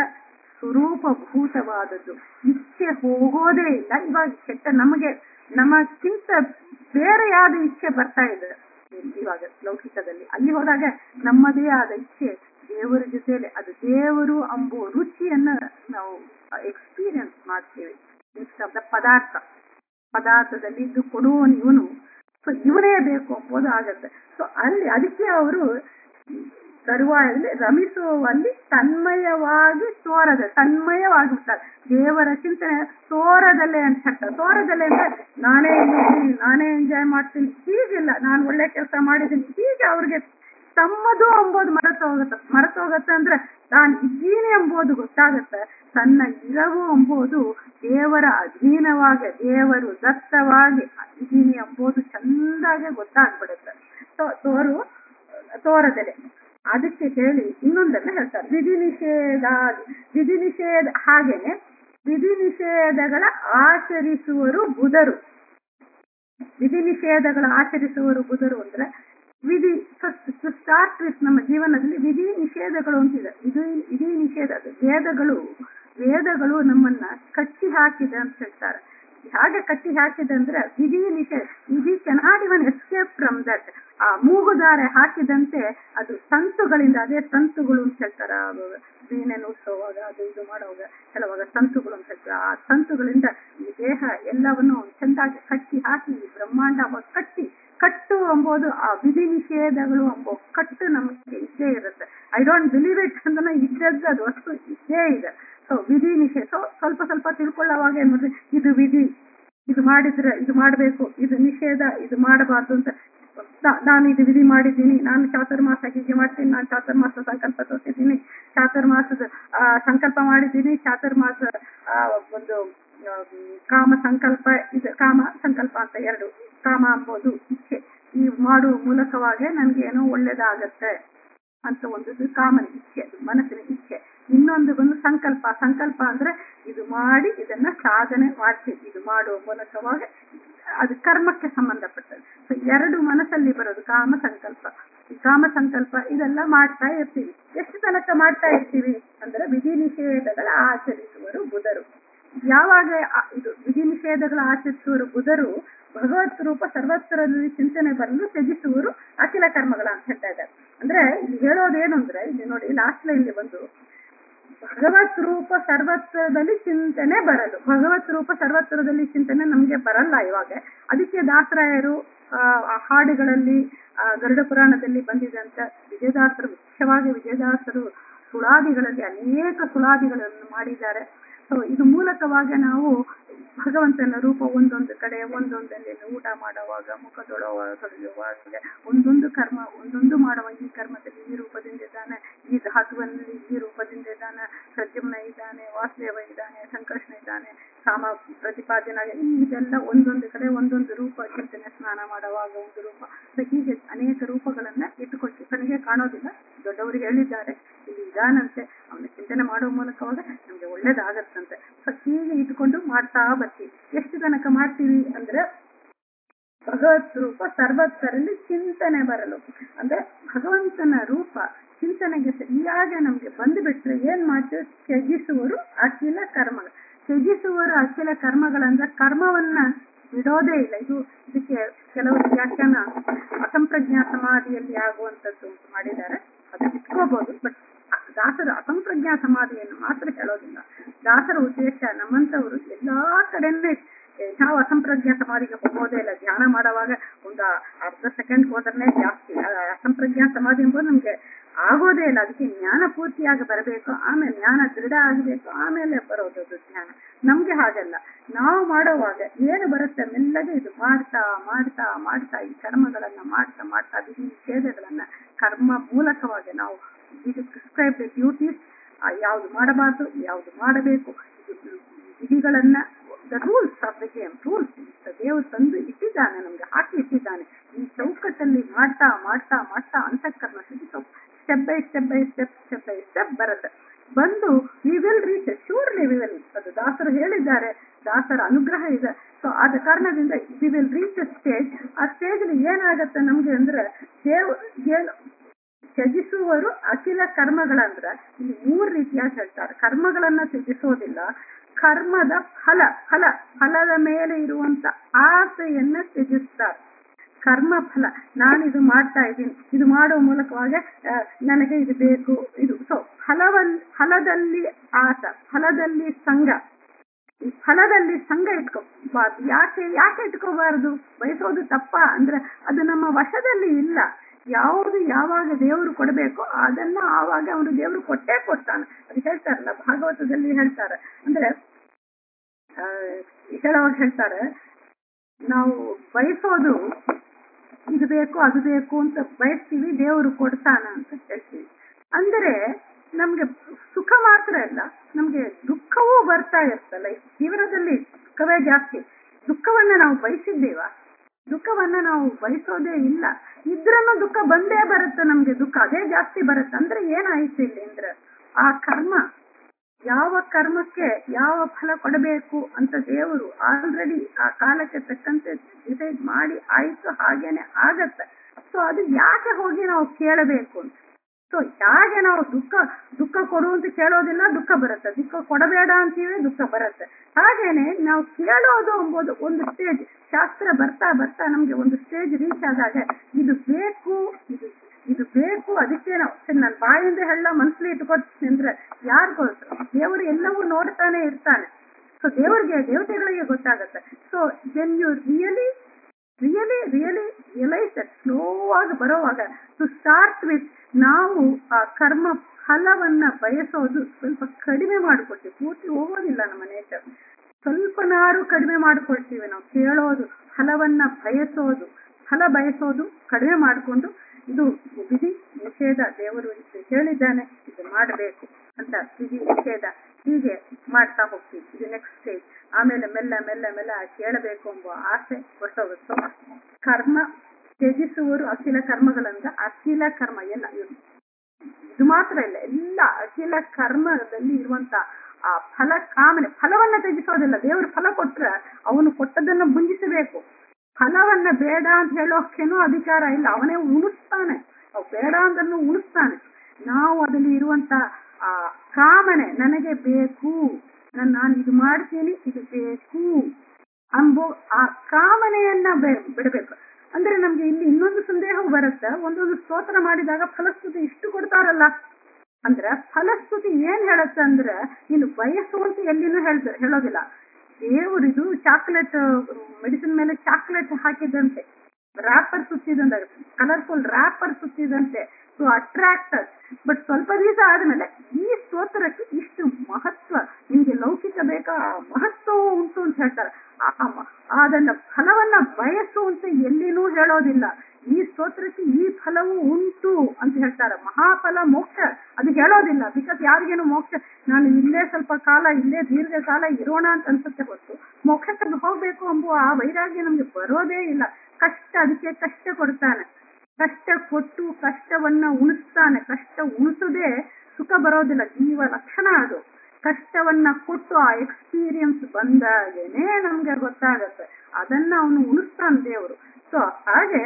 [SPEAKER 1] ಸ್ವರೂಪಭೂತವಾದದ್ದು ಇಚ್ಛೆ ಹೋಗೋದೇ ಇಲ್ಲ ಇವಾಗ ಕೆಟ್ಟ ನಮಗೆ ನಮಗಿಂತ ಬೇರೆ ಯಾವ್ದು ಇಚ್ಛೆ ಬರ್ತಾ ಇದೆ ಇವಾಗ ಲೌಕಿಕದಲ್ಲಿ ಅಲ್ಲಿ ಹೋದಾಗ ನಮ್ಮದೇ ಆದ ಇಚ್ಛೆ ದೇವರ ಜೊತೆಲಿ ಅದು ದೇವರು ಅಂಬೋ ರುಚಿಯನ್ನ ನಾವು ಎಕ್ಸ್ಪೀರಿಯನ್ಸ್ ಮಾಡ್ತೇವೆ ಇನ್ಸ್ಟೆಡ್ ಆಫ್ ದ ಪದಾರ್ಥ ಪದಾರ್ಥದಲ್ಲಿ ಇದು ಕೊಡುವನು ಇವನು ಸೊ ಇವನೇ ಬೇಕು ಅಂಬೋದು ಆಗತ್ತೆ ಸೊ ಅಲ್ಲಿ ಅದಕ್ಕೆ ಅವರು ತರುವಾಯದಲ್ಲಿ ರಮಿಸುವಲ್ಲಿ ತನ್ಮಯವಾಗಿ ತೋರದೆ ತನ್ಮಯವಾಗಿರ್ತಾರೆ ದೇವರ ಚಿಂತನೆ ತೋರದಲ್ಲೇ ಅಂತ ಹೇಳ್ತಾರೆ ತೋರದಲ್ಲೇ ಅಂದ್ರೆ ನಾನೇ ಇದ್ದೀನಿ ನಾನೇ ಎಂಜಾಯ್ ಮಾಡ್ತೀನಿ ಹೀಗಿಲ್ಲ ನಾನು ಒಳ್ಳೆ ಕೆಲಸ ಮಾಡಿದ್ದೀನಿ ಹೀಗೆ ಅವ್ರಿಗೆ ತಮ್ಮದು ಅಂಬೋದು ಮರೆತು ಹೋಗುತ್ತೆ ಮರೆತು ಹೋಗುತ್ತೆ ಅಂದ್ರೆ ತಾನು ಇದ್ದೀನಿ ಎಂಬುದು ಗೊತ್ತಾಗುತ್ತೆ ತನ್ನ ಇರವು ಎಂಬುದು ದೇವರ ಅಧೀನವಾಗಿ ದೇವರು ದತ್ತವಾಗಿ ಇದ್ದೀನಿ ಎಂಬುದು ಚಂದಾಗೆ ಗೊತ್ತಾಗ್ಬಿಡುತ್ತೆ ತೋ- ತೋರು ತೋರದಲೆ ಅದಕ್ಕೆ ಹೇಳಿ ಇನ್ನೊಂದನ್ನ ಹೇಳ್ತಾರೆ ವಿಧಿ ನಿಷೇಧ ವಿಧಿ ನಿಷೇಧ ಹಾಗೇನೆ ವಿಧಿ ನಿಷೇಧಗಳ ಆಚರಿಸುವರು ಬುಧರು ವಿಧಿ ನಿಷೇಧಗಳ ಆಚರಿಸುವರು ಬುಧರು ಅಂದ್ರೆ ವಿಧಿ ಫಸ್ಟ್ ಟು ಸ್ಟಾರ್ಟ್ ವಿತ್ ನಮ್ಮ ಜೀವನದಲ್ಲಿ ವಿಧಿ ನಿಷೇಧಗಳು ಅಂತಿದೆ ಇದು ವಿಧಿ ನಿಷೇಧ ಅದು ವೇದಗಳು ವೇದಗಳು ನಮ್ಮನ್ನ ಕಟ್ಟಿ ಹಾಕಿದೆ ಅಂತ ಹೇಳ್ತಾರೆ
[SPEAKER 2] ಹೇಗೆ ಕಟ್ಟಿ ಹಾಕಿದೆ ಅಂದ್ರೆ ವಿಧಿ ನಿಷೇಧ ವಿಧಿ cannot even escape from that ಆ ಮೂಗುದಾರೆ ಹಾಕಿದಂತೆ ಅದು ತಂತುಗಳಿಂದ ಅದೇ ತಂತುಗಳು ಅಂತ ಹೇಳ್ತಾರ ವೀಣೆ ನುಡಿಸೋವಾಗ ಅದು ಇದು ಮಾಡುವಾಗ ಕೆಲವಾಗ ತಂತುಗಳು ಅಂತ ಹೇಳ್ತಾರೆ ಆ ತಂತುಗಳಿಂದ ಈ ದೇಹ ಎಲ್ಲವನ್ನು ಚೆಂದಾಗಿ ಕಟ್ಟಿ ಹಾಕಿ ಈ ಬ್ರಹ್ಮಾಂಡ ಕಟ್ಟಿ ಕಟ್ಟು ಎಂಬುದು ಆ ವಿಧಿ ನಿಷೇಧಗಳು ಎಂಬ ಕಟ್ಟು ನಮಗೆ ಇದ್ದೇ ಇರುತ್ತೆ ಐ ಡೋಂಟ್ ಬಿಲೀವ್ ಇಟ್ ಅಂದ್ರೆ ಇದ್ದದ್ದು ಅದು ವಸ್ತು ಇದ್ದೇ ಇದೆ ಸೊ ವಿಧಿ ನಿಷೇಧ ಸೊ ಸ್ವಲ್ಪ ಸ್ವಲ್ಪ ತಿಳ್ಕೊಳ್ಳೋವಾಗ ಏನ್ ಮಾಡ್ರಿ ಇದು ವಿಧಿ ಇದು ಮಾಡಿದ್ರೆ ಇದು ಮಾಡಬೇಕು ಇದು ನಿಷೇಧ ಇದು ಮಾಡಬಾರ್ದು ಅಂತ ನಾನು ಇದು ವಿಧಿ ಮಾಡಿದ್ದೀನಿ ನಾನು ಚಾತುರ್ಮಾಸ ಹೀಗೆ ಮಾಡ್ತೀನಿ ನಾನು ಚಾತುರ್ಮಾಸ ಸಂಕಲ್ಪ ತೋರಿಸಿದ್ದೀನಿ ಚಾತುರ್ಮಾಸದ ಸಂಕಲ್ಪ ಮಾಡಿದ್ದೀನಿ ಚಾತುರ್ಮಾಸ ಒಂದು ಕಾಮ ಸಂಕಲ್ಪ ಇದು ಕಾಮ ಸಂಕಲ್ಪ ಅಂತ ಎರಡು ಕಾಮ ಅಂಬೋದು ಇಚ್ಛೆ ಈ ಮಾಡುವ ಮೂಲಕವಾಗಿ ನನ್ಗೆ ಏನೋ ಒಳ್ಳೇದಾಗತ್ತೆ ಅಂತ ಒಂದು ಕಾಮನ್ ಇಚ್ಛೆ ಮನಸ್ಸಿನ ಇಚ್ಛೆ ಇನ್ನೊಂದು ಬಂದು ಸಂಕಲ್ಪ ಸಂಕಲ್ಪ ಅಂದ್ರೆ ಇದು ಮಾಡಿ ಇದನ್ನ ಸಾಧನೆ ಮಾಡ್ತೀವಿ ಇದು ಮಾಡುವ ಮೂಲಕವಾಗಿ ಅದು ಕರ್ಮಕ್ಕೆ ಸಂಬಂಧಪಟ್ಟದ್ದು ಸೊ ಎರಡು ಮನಸ್ಸಲ್ಲಿ ಬರೋದು ಕಾಮ ಸಂಕಲ್ಪ ಈ ಕಾಮ ಸಂಕಲ್ಪ ಇದೆಲ್ಲ ಮಾಡ್ತಾ ಇರ್ತೀವಿ ಎಷ್ಟು ತನಕ ಮಾಡ್ತಾ ಇರ್ತೀವಿ ಅಂದ್ರೆ ವಿಧಿ ನಿಷೇಧಗಳ ಆಚರಿಸುವರು ಬುಧರು ಯಾವಾಗ ಇದು ವಿಧಿ ನಿಷೇಧಗಳ ಆಚರಿಸುವರು ಬುಧರು ಭಗವತ್ ರೂಪ ಸರ್ವತ್ರದಲ್ಲಿ ಚಿಂತನೆ ಬರಲು ತ್ಯಜಿಸುವರು ಅಖಿಲ ಕರ್ಮಗಳ ಅಂತ ಹೇಳ್ತಾ ಇದ್ದಾರೆ ಅಂದ್ರೆ ಇಲ್ಲಿ ಹೇಳೋದೇನು ಅಂದ್ರೆ ಇಲ್ಲಿ ನೋಡಿ ಲಾಸ್ಟ್ ಲೈನ್ ಬಂದು ಭಗವತ್ ರೂಪ ಸರ್ವತ್ರದಲ್ಲಿ ಚಿಂತನೆ ಬರಲು ಭಗವತ್ ರೂಪ ಸರ್ವತ್ರದಲ್ಲಿ ಚಿಂತನೆ ನಮ್ಗೆ ಬರಲ್ಲ ಇವಾಗ ಅದಕ್ಕೆ ದಾಸರಾಯರು ಆ ಹಾಡುಗಳಲ್ಲಿ ಆ ಗರುಡ ಪುರಾಣದಲ್ಲಿ ಬಂದಿದೆ ಅಂತ ವಿಜಯದಾಸರು ಮುಖ್ಯವಾಗಿ ವಿಜಯದಾಸರು ಸುಳಾದಿಗಳಲ್ಲಿ ಅನೇಕ ಸುಳಾದಿಗಳನ್ನು ಮಾಡಿದ್ದಾರೆ ಸೊ ಇದು ಮೂಲಕವಾಗಿ ನಾವು ಭಗವಂತನ ರೂಪ ಒಂದೊಂದು ಕಡೆ ಒಂದೊಂದಲ್ಲಿ ಊಟ ಮಾಡುವಾಗ ಮುಖ ತೊಳೆಯುವಾಗ ಒಂದೊಂದು ಕರ್ಮ ಒಂದೊಂದು ಮಾಡುವ ಈ ಕರ್ಮದಲ್ಲಿ ಈ ರೂಪದಿಂದ ಇದ್ದಾನೆ ಈ ಧಾತುವಿನಲ್ಲಿ ಈ ರೂಪದಿಂದ ಇದ್ದಾನೆ ಪ್ರದ್ಯುಮ್ನ ಇದ್ದಾನೆ ವಾಸುದೇವ ಇದ್ದಾನೆ ಸಂಕರ್ಷಣ ಇದ್ದಾನೆ ಕಾಮ ಪ್ರತಿಪಾದನ ಇದೆಲ್ಲ ಒಂದೊಂದು ಕಡೆ ಒಂದೊಂದು ರೂಪ ಚಿಂತನೆ ಸ್ನಾನ ಮಾಡುವಾಗ ಒಂದು ರೂಪ ಹೀಗೆ ಅನೇಕ ರೂಪಗಳನ್ನ ಇಟ್ಟುಕೊಟ್ಟು ಕಣಿಗೆ ಕಾಣೋದಿಲ್ಲ ದೊಡ್ಡವರಿಗೆ ಹೇಳಿದ್ದಾರೆ ಇಲ್ಲಿ ಇದಾನಂತೆ ಅವನ ಚಿಂತನೆ ಮಾಡುವ ಮೂಲಕವಾಗ ನಮ್ಗೆ ಒಳ್ಳೇದಾಗತ್ತಂತೆ ಸೊ ಹೀಗೆ ಇಟ್ಕೊಂಡು ಮಾಡ್ತಾ ಬರ್ತೀವಿ ಎಷ್ಟು ತನಕ ಮಾಡ್ತೀವಿ ಅಂದ್ರೆ ಭಗವತ್ ರೂಪ ಸರ್ವತ್ತರಲ್ಲಿ ಚಿಂತನೆ ಬರಲು ಅಂದ್ರೆ ಭಗವಂತನ ರೂಪ ಚಿಂತನೆಗೆ ಸರಿಯಾಗಿ ನಮ್ಗೆ ಬಂದು ಬಿಟ್ರೆ ಏನ್ ಮಾಡ್ತೀವಿ ತ್ಯಜಿಸುವರು ಅಖಿಲ ಕರ್ಮ ತ್ಯಜಿಸುವರು ಅಖಿಲ ಕರ್ಮಗಳಂದ್ರೆ ಕರ್ಮವನ್ನ ಬಿಡೋದೇ ಇಲ್ಲ ಇದು ಇದಕ್ಕೆ ಕೆಲವರು ವ್ಯಾಖ್ಯಾನ ಅಸಂಪ್ರಜ್ಞಾ ಸಮಾಧಿಯಲ್ಲಿ ಆಗುವಂತದ್ದು ಮಾಡಿದ್ದಾರೆ ಅದು ಇಟ್ಕೋಬಹುದು ಬಟ್ ದಾಸರು ಅಸಂಪ್ರಜ್ಞಾ ಸಮಾಧಿಯನ್ನು ಮಾತ್ರ ಹೇಳೋದಿಲ್ಲ ದಾಸರ ಉದ್ದೇಶ ನಮ್ಮಂತವರು ಎಲ್ಲಾ ಕಡೆಯಲ್ಲೇ ನಾವು ಅಸಂಪ್ರಜ್ಞಾ ಸಮಾಧಿಗೆ ಹೋಗೋದೇ ಇಲ್ಲ ಧ್ಯಾನ ಮಾಡುವಾಗ ಒಂದು ಅರ್ಧ ಸೆಕೆಂಡ್ ಹೋದ್ರೆ ಜಾಸ್ತಿ ಅಸಂಪ್ರಜ್ಞಾ ಸಮಾಧಿ ಎಂಬುದು ನಮ್ಗೆ ಆಗೋದೇ ಇಲ್ಲ ಅದಕ್ಕೆ ಜ್ಞಾನ ಪೂರ್ತಿಯಾಗಿ ಬರಬೇಕು ಆಮೇಲೆ ಜ್ಞಾನ ದೃಢ ಆಗಬೇಕು ಆಮೇಲೆ ಬರೋದು ಜ್ಞಾನ ನಮ್ಗೆ ಹಾಗಲ್ಲ ನಾವು ಮಾಡುವಾಗ ಏನು ಬರುತ್ತೆ ಮೆಲ್ಲಗೆ ಇದು ಮಾಡ್ತಾ ಮಾಡ್ತಾ ಮಾಡ್ತಾ ಈ ಕರ್ಮಗಳನ್ನ ಮಾಡ್ತಾ ಮಾಡ್ತಾ ವಿಧಿ ನಿಷೇಧಗಳನ್ನ ಕರ್ಮ ಮೂಲಕವಾಗಿ ನಾವು ಇದು ಪ್ರಿಸ್ಕ್ರೈಬ್ ಡ್ಯೂಟೀಸ್ ಯಾವ್ದು ಮಾಡಬಾರ್ದು ಯಾವ್ದು ಮಾಡಬೇಕು ವಿಧಿಗಳನ್ನ the rules of the game rules ದೇವರು ತಂದು ಇಟ್ಟಿದ್ದಾನೆ ನಮ್ಗೆ ಹಾಕಿ ಇಟ್ಟಿದ್ದಾನೆ ಈ ಚೌಕಟ್ಟಲ್ಲಿ ಮಾಡ್ತಾ ಮಾಡ್ತಾ ಮಾಡ್ತಾ ಅಂತಃಕರಣ ಶುದ್ಧಿ step by step by step step by step ಬರುತ್ತೆ ಬಂದು we will reach surely we will ಅದು ದಾಸರು ಹೇಳಿದ್ದಾರೆ ದಾಸರ ಅನುಗ್ರಹ ಇದೆ ಸೊ ಆದ ಕಾರಣದಿಂದ we will reach a stage ಆ ಸ್ಟೇಜ್ ಏನಾಗತ್ತೆ ನಮ್ಗೆ ಅಂದ್ರೆ ದೇವ್ ಏನು ತ್ಯಜಿಸುವರು ಅಖಿಲ ಕರ್ಮಗಳಂದ್ರ ಇಲ್ಲಿ ಮೂರು ರೀತಿಯಾಗಿ ಹೇಳ್ತಾರೆ ಕರ್ಮಗಳನ್ನ ತ್ಯಜಿಸೋದಿಲ್ಲ ಕರ್ಮದ ಫಲ ಫಲ ಫಲದ ಮೇಲೆ ಇರುವಂತ ಆಸೆಯನ್ನ ತ್ಯಜಿಸ್ತಾರೆ ಕರ್ಮ ಫಲ ನಾನು ಇದು ಮಾಡ್ತಾ ಇದ್ದೀನಿ ಇದು ಮಾಡುವ ಮೂಲಕವಾಗಿ ನನಗೆ ಇದು ಬೇಕು ಇದು ಸೊ ಫಲವಲ್ ಫಲದಲ್ಲಿ ಆಸ ಫಲದಲ್ಲಿ ಸಂಘ ಈ ಫಲದಲ್ಲಿ ಸಂಘ ಇಟ್ಕೋಬಾರ್ದು ಯಾಕೆ ಯಾಕೆ ಇಟ್ಕೋಬಾರದು ಬಯಸೋದು ತಪ್ಪ ಅಂದ್ರೆ ಅದು ನಮ್ಮ ವಶದಲ್ಲಿ ಇಲ್ಲ ಯಾವುದು ಯಾವಾಗ ದೇವರು ಕೊಡಬೇಕು ಅದನ್ನ ಆವಾಗ ಅವನು ದೇವರು ಕೊಟ್ಟೇ ಕೊಡ್ತಾನೆ ಅದು ಹೇಳ್ತಾರಲ್ಲ ಭಾಗವತದಲ್ಲಿ ಹೇಳ್ತಾರೆ ಅಂದ್ರೆ ಹೇಳೋವಾಗ ಹೇಳ್ತಾರೆ ನಾವು ಬಯಸೋದು ಇದು ಬೇಕು ಅದು ಬೇಕು ಅಂತ ಬಯಸ್ತೀವಿ ದೇವರು ಕೊಡ್ತಾನ ಅಂತ ಹೇಳ್ತೀವಿ ಅಂದರೆ ನಮ್ಗೆ ಸುಖ ಮಾತ್ರ ಅಲ್ಲ ನಮ್ಗೆ ದುಃಖವೂ ಬರ್ತಾ ಇರ್ತಲ್ಲ ಜೀವನದಲ್ಲಿ ದುಃಖವೇ ಜಾಸ್ತಿ ದುಃಖವನ್ನ ನಾವು ಬಯಸಿದ್ದೇವ ದುಃಖವನ್ನ ನಾವು ಬಯಸೋದೇ ಇಲ್ಲ ಇದ್ರನ್ನು ದುಃಖ ಬಂದೇ ಬರುತ್ತೆ ನಮ್ಗೆ ದುಃಖ ಅದೇ ಜಾಸ್ತಿ ಬರುತ್ತೆ ಅಂದ್ರೆ ಏನಾಯ್ತು ಇಲ್ಲಿ ಅಂದ್ರೆ ಆ ಕರ್ಮ ಯಾವ ಕರ್ಮಕ್ಕೆ ಯಾವ ಫಲ ಕೊಡಬೇಕು ಅಂತ ದೇವರು ಆಲ್ರೆಡಿ ಆ ಕಾಲಕ್ಕೆ ತಕ್ಕಂತೆ ಡಿಸೈಡ್ ಮಾಡಿ ಆಯ್ತು ಹಾಗೇನೆ ಆಗತ್ತೆ ಸೊ ಅದು ಯಾಕೆ ಹೋಗಿ ನಾವು ಕೇಳಬೇಕು ಅಂತ ಸೊ ಹೇಗೆ ನಾವು ದುಃಖ ದುಃಖ ಕೊಡು ಅಂತ ಕೇಳೋದಿಲ್ಲ ದುಃಖ ಬರುತ್ತೆ ದುಃಖ ಕೊಡಬೇಡ ಅಂತೀವಿ ದುಃಖ ಬರುತ್ತೆ ಹಾಗೇನೆ ನಾವು ಕೇಳೋದು ಎಂಬುದು ಒಂದು ಸ್ಟೇಜ್ ಶಾಸ್ತ್ರ ಬರ್ತಾ ಬರ್ತಾ ನಮ್ಗೆ ಒಂದು ಸ್ಟೇಜ್ ರೀಚ್ ಆದಾಗ ಇದು ಬೇಕು ಇದು ಇದು ಬೇಕು ಅದಕ್ಕೆ ನಾವು ಸರಿ ನನ್ನ ಬಾಯಿಂದ ಹೇಳ ಮನಸ್ಸಲ್ಲಿ ಇಟ್ಕೊಳ್ತೀನಿ ಅಂದ್ರೆ ಯಾರು ಗೊತ್ತು ದೇವರು ಎಲ್ಲವೂ ನೋಡ್ತಾನೆ ಇರ್ತಾನೆ ಸೊ ದೇವರಿಗೆ ದೇವತೆಗಳಿಗೆ ಗೊತ್ತಾಗುತ್ತೆ so when you really really really realise that slow ಆಗಿ ಬರೋವಾಗ ಟು ಸ್ಟಾರ್ಟ್ ವಿತ್ ನಾವು ಆ ಕರ್ಮ ಫಲವನ್ನ ಬಯಸೋದು ಸ್ವಲ್ಪ ಕಡಿಮೆ ಮಾಡಿಕೊಡ್ತೀವಿ ಪೂರ್ತಿ ಹೋಗೋದಿಲ್ಲ ನಮ್ಮ ನೇಚರ್ ಸ್ವಲ್ಪನಾರು ಕಡಿಮೆ ಮಾಡಿಕೊಳ್ತೀವಿ ನಾವು ಕೇಳೋದು ಫಲವನ್ನ ಬಯಸೋದು ಫಲ ಬಯಸೋದು ಕಡಿಮೆ ಮಾಡಿಕೊಂಡು ಇದು ವಿಧಿ ನಿಷೇಧ ದೇವರು ಇದು ಹೇಳಿದ್ದಾನೆ ಇದು ಮಾಡಬೇಕು ಅಂತ ವಿಧಿ ನಿಷೇಧ ಹೀಗೆ ಮಾಡ್ತಾ ಹೋಗ್ತೀವಿ ಇದು ನೆಕ್ಸ್ಟ್ ಸ್ಟೇಜ್ ಆಮೇಲೆ ಮೆಲ್ಲ ಮೆಲ್ಲ ಮೆಲ್ಲ ಕೇಳಬೇಕು ಎಂಬ ಆಸೆ ಹೊರಟೋಗುತ್ತೋ ಕರ್ಮ ತ್ಯಜಿಸುವರು ಅಖಿಲ ಕರ್ಮಗಳಂದ ಅಖಿಲ ಕರ್ಮ ಎಲ್ಲ ಇವ್ರು ಇದು ಮಾತ್ರ ಇಲ್ಲ ಎಲ್ಲ ಅಖಿಲ ಕರ್ಮದಲ್ಲಿ ಇರುವಂತ ಆ ಫಲ ಕಾಮನೆ ಫಲವನ್ನ ತ್ಯಜಿಸೋದಿಲ್ಲ ದೇವರು ಫಲ ಕೊಟ್ರೆ ಅವನು ಕೊಟ್ಟದನ್ನ ಭುಂಜಿಸಬೇಕು ಫಲವನ್ನ ಬೇಡ ಅಂತ ಹೇಳೋಕೇನೂ ಅಧಿಕಾರ ಇಲ್ಲ ಅವನೇ ಉಣಿಸ್ತಾನೆ ಅವ್ ಬೇಡ ಅಂದನ್ನು ಉಣಿಸ್ತಾನೆ ನಾವು ಅದಲ್ಲಿ ಇರುವಂತ ಆ ಕಾಮನೆ ನನಗೆ ಬೇಕು ನಾನು ನಾನು ಇದು ಮಾಡ್ತೀನಿ ಇದು ಬೇಕು ಅಂಬೋ ಆ ಕಾಮನೆಯನ್ನ ಬೆ- ಬಿಡಬೇಕು ಅಂದ್ರೆ ನಮ್ಗೆ ಇಲ್ಲಿ ಇನ್ನೊಂದು ಸಂದೇಹ ಬರುತ್ತೆ ಒಂದೊಂದು ಸ್ತೋತ್ರ ಮಾಡಿದಾಗ ಫಲಶ್ರುತಿ ಇಷ್ಟು ಕೊಡ್ತಾರಲ್ಲ ಅಂದ್ರ ಫಲಶ್ರುತಿ ಏನ್ ಹೇಳುತ್ತೆ ಅಂದ್ರೆ ನೀನು ಬಯಸು ಅಂತ ಎಲ್ಲಿನೂ ಹೇಳ್ತ ಹೇಳೋದಿಲ್ಲ ದೇವರಿದು ಚಾಕ್ಲೇಟ್ ಮೆಡಿಸಿನ್ ಮೇಲೆ ಚಾಕ್ಲೇಟ್ ಹಾಕಿದಂತೆ ರ್ಯಾಪರ್ ಸುತ್ತಿದಂತೆ ಕಲರ್ಫುಲ್ ರ್ಯಾಪರ್ ಸುತ್ತಿದಂತೆ ಟು ಅಟ್ರಾಕ್ಟ್ ಬಟ್ ಸ್ವಲ್ಪ ದಿವಸ ಆದ್ಮೇಲೆ ಈ ಸ್ತೋತ್ರಕ್ಕೆ ಇಷ್ಟು ಮಹತ್ವ ನಿಮ್ಗೆ ಲೌಕಿಕ ಬೇಕಾ ಆ ಮಹತ್ವವೂ ಉಂಟು ಅಂತ ಹೇಳ್ತಾರೆ ಆ ಮ- ಅದನ್ನ ಫಲವನ್ನ ಬಯಸು ಅಂತ ಎಲ್ಲಿನೂ ಹೇಳೋದಿಲ್ಲ ಈ ಸ್ತೋತ್ರಕ್ಕೆ ಈ ಫಲವು ಉಂಟು ಅಂತ ಹೇಳ್ತಾರೆ ಮಹಾಫಲ ಮೋಕ್ಷ ಅದು ಹೇಳೋದಿಲ್ಲ ಬಿಕಾಸ್ ಯಾರಿಗೇನು ಮೋಕ್ಷ ನಾನು ಇಲ್ಲೇ ಸ್ವಲ್ಪ ಕಾಲ ಇಲ್ಲೇ ದೀರ್ಘಕಾಲ ಇರೋಣ ಅಂತ ಅನ್ಸುತ್ತೆ ಹೊತ್ತು ಮೋಕ್ಷಕ್ಕೆ ಹೋಗ್ಬೇಕು ಎಂಬುವ ಆ ವೈರಾಗ್ಯ ನಮ್ಗೆ ಬರೋದೇ ಇಲ್ಲ ಕಷ್ಟ ಅದಕ್ಕೆ ಕಷ್ಟ ಕೊಡ್ತಾನೆ ಕಷ್ಟ ಕೊಟ್ಟು ಕಷ್ಟವನ್ನ ಉಣಿಸ್ತಾನೆ ಕಷ್ಟ ಉಣಿಸೋದೇ ಸುಖ ಬರೋದಿಲ್ಲ ಜೀವ ಲಕ್ಷಣ ಅದು ಕಷ್ಟವನ್ನ ಕೊಟ್ಟು ಆ ಎಕ್ಸ್ಪೀರಿಯನ್ಸ್ ಬಂದಾಗೇನೆ ನಮ್ಗೆ ಗೊತ್ತಾಗತ್ತೆ ಅದನ್ನ ಅವನು ಉಣಿಸ್ತಾನೆ ದೇವರು ಸೊ ಹಾಗೆ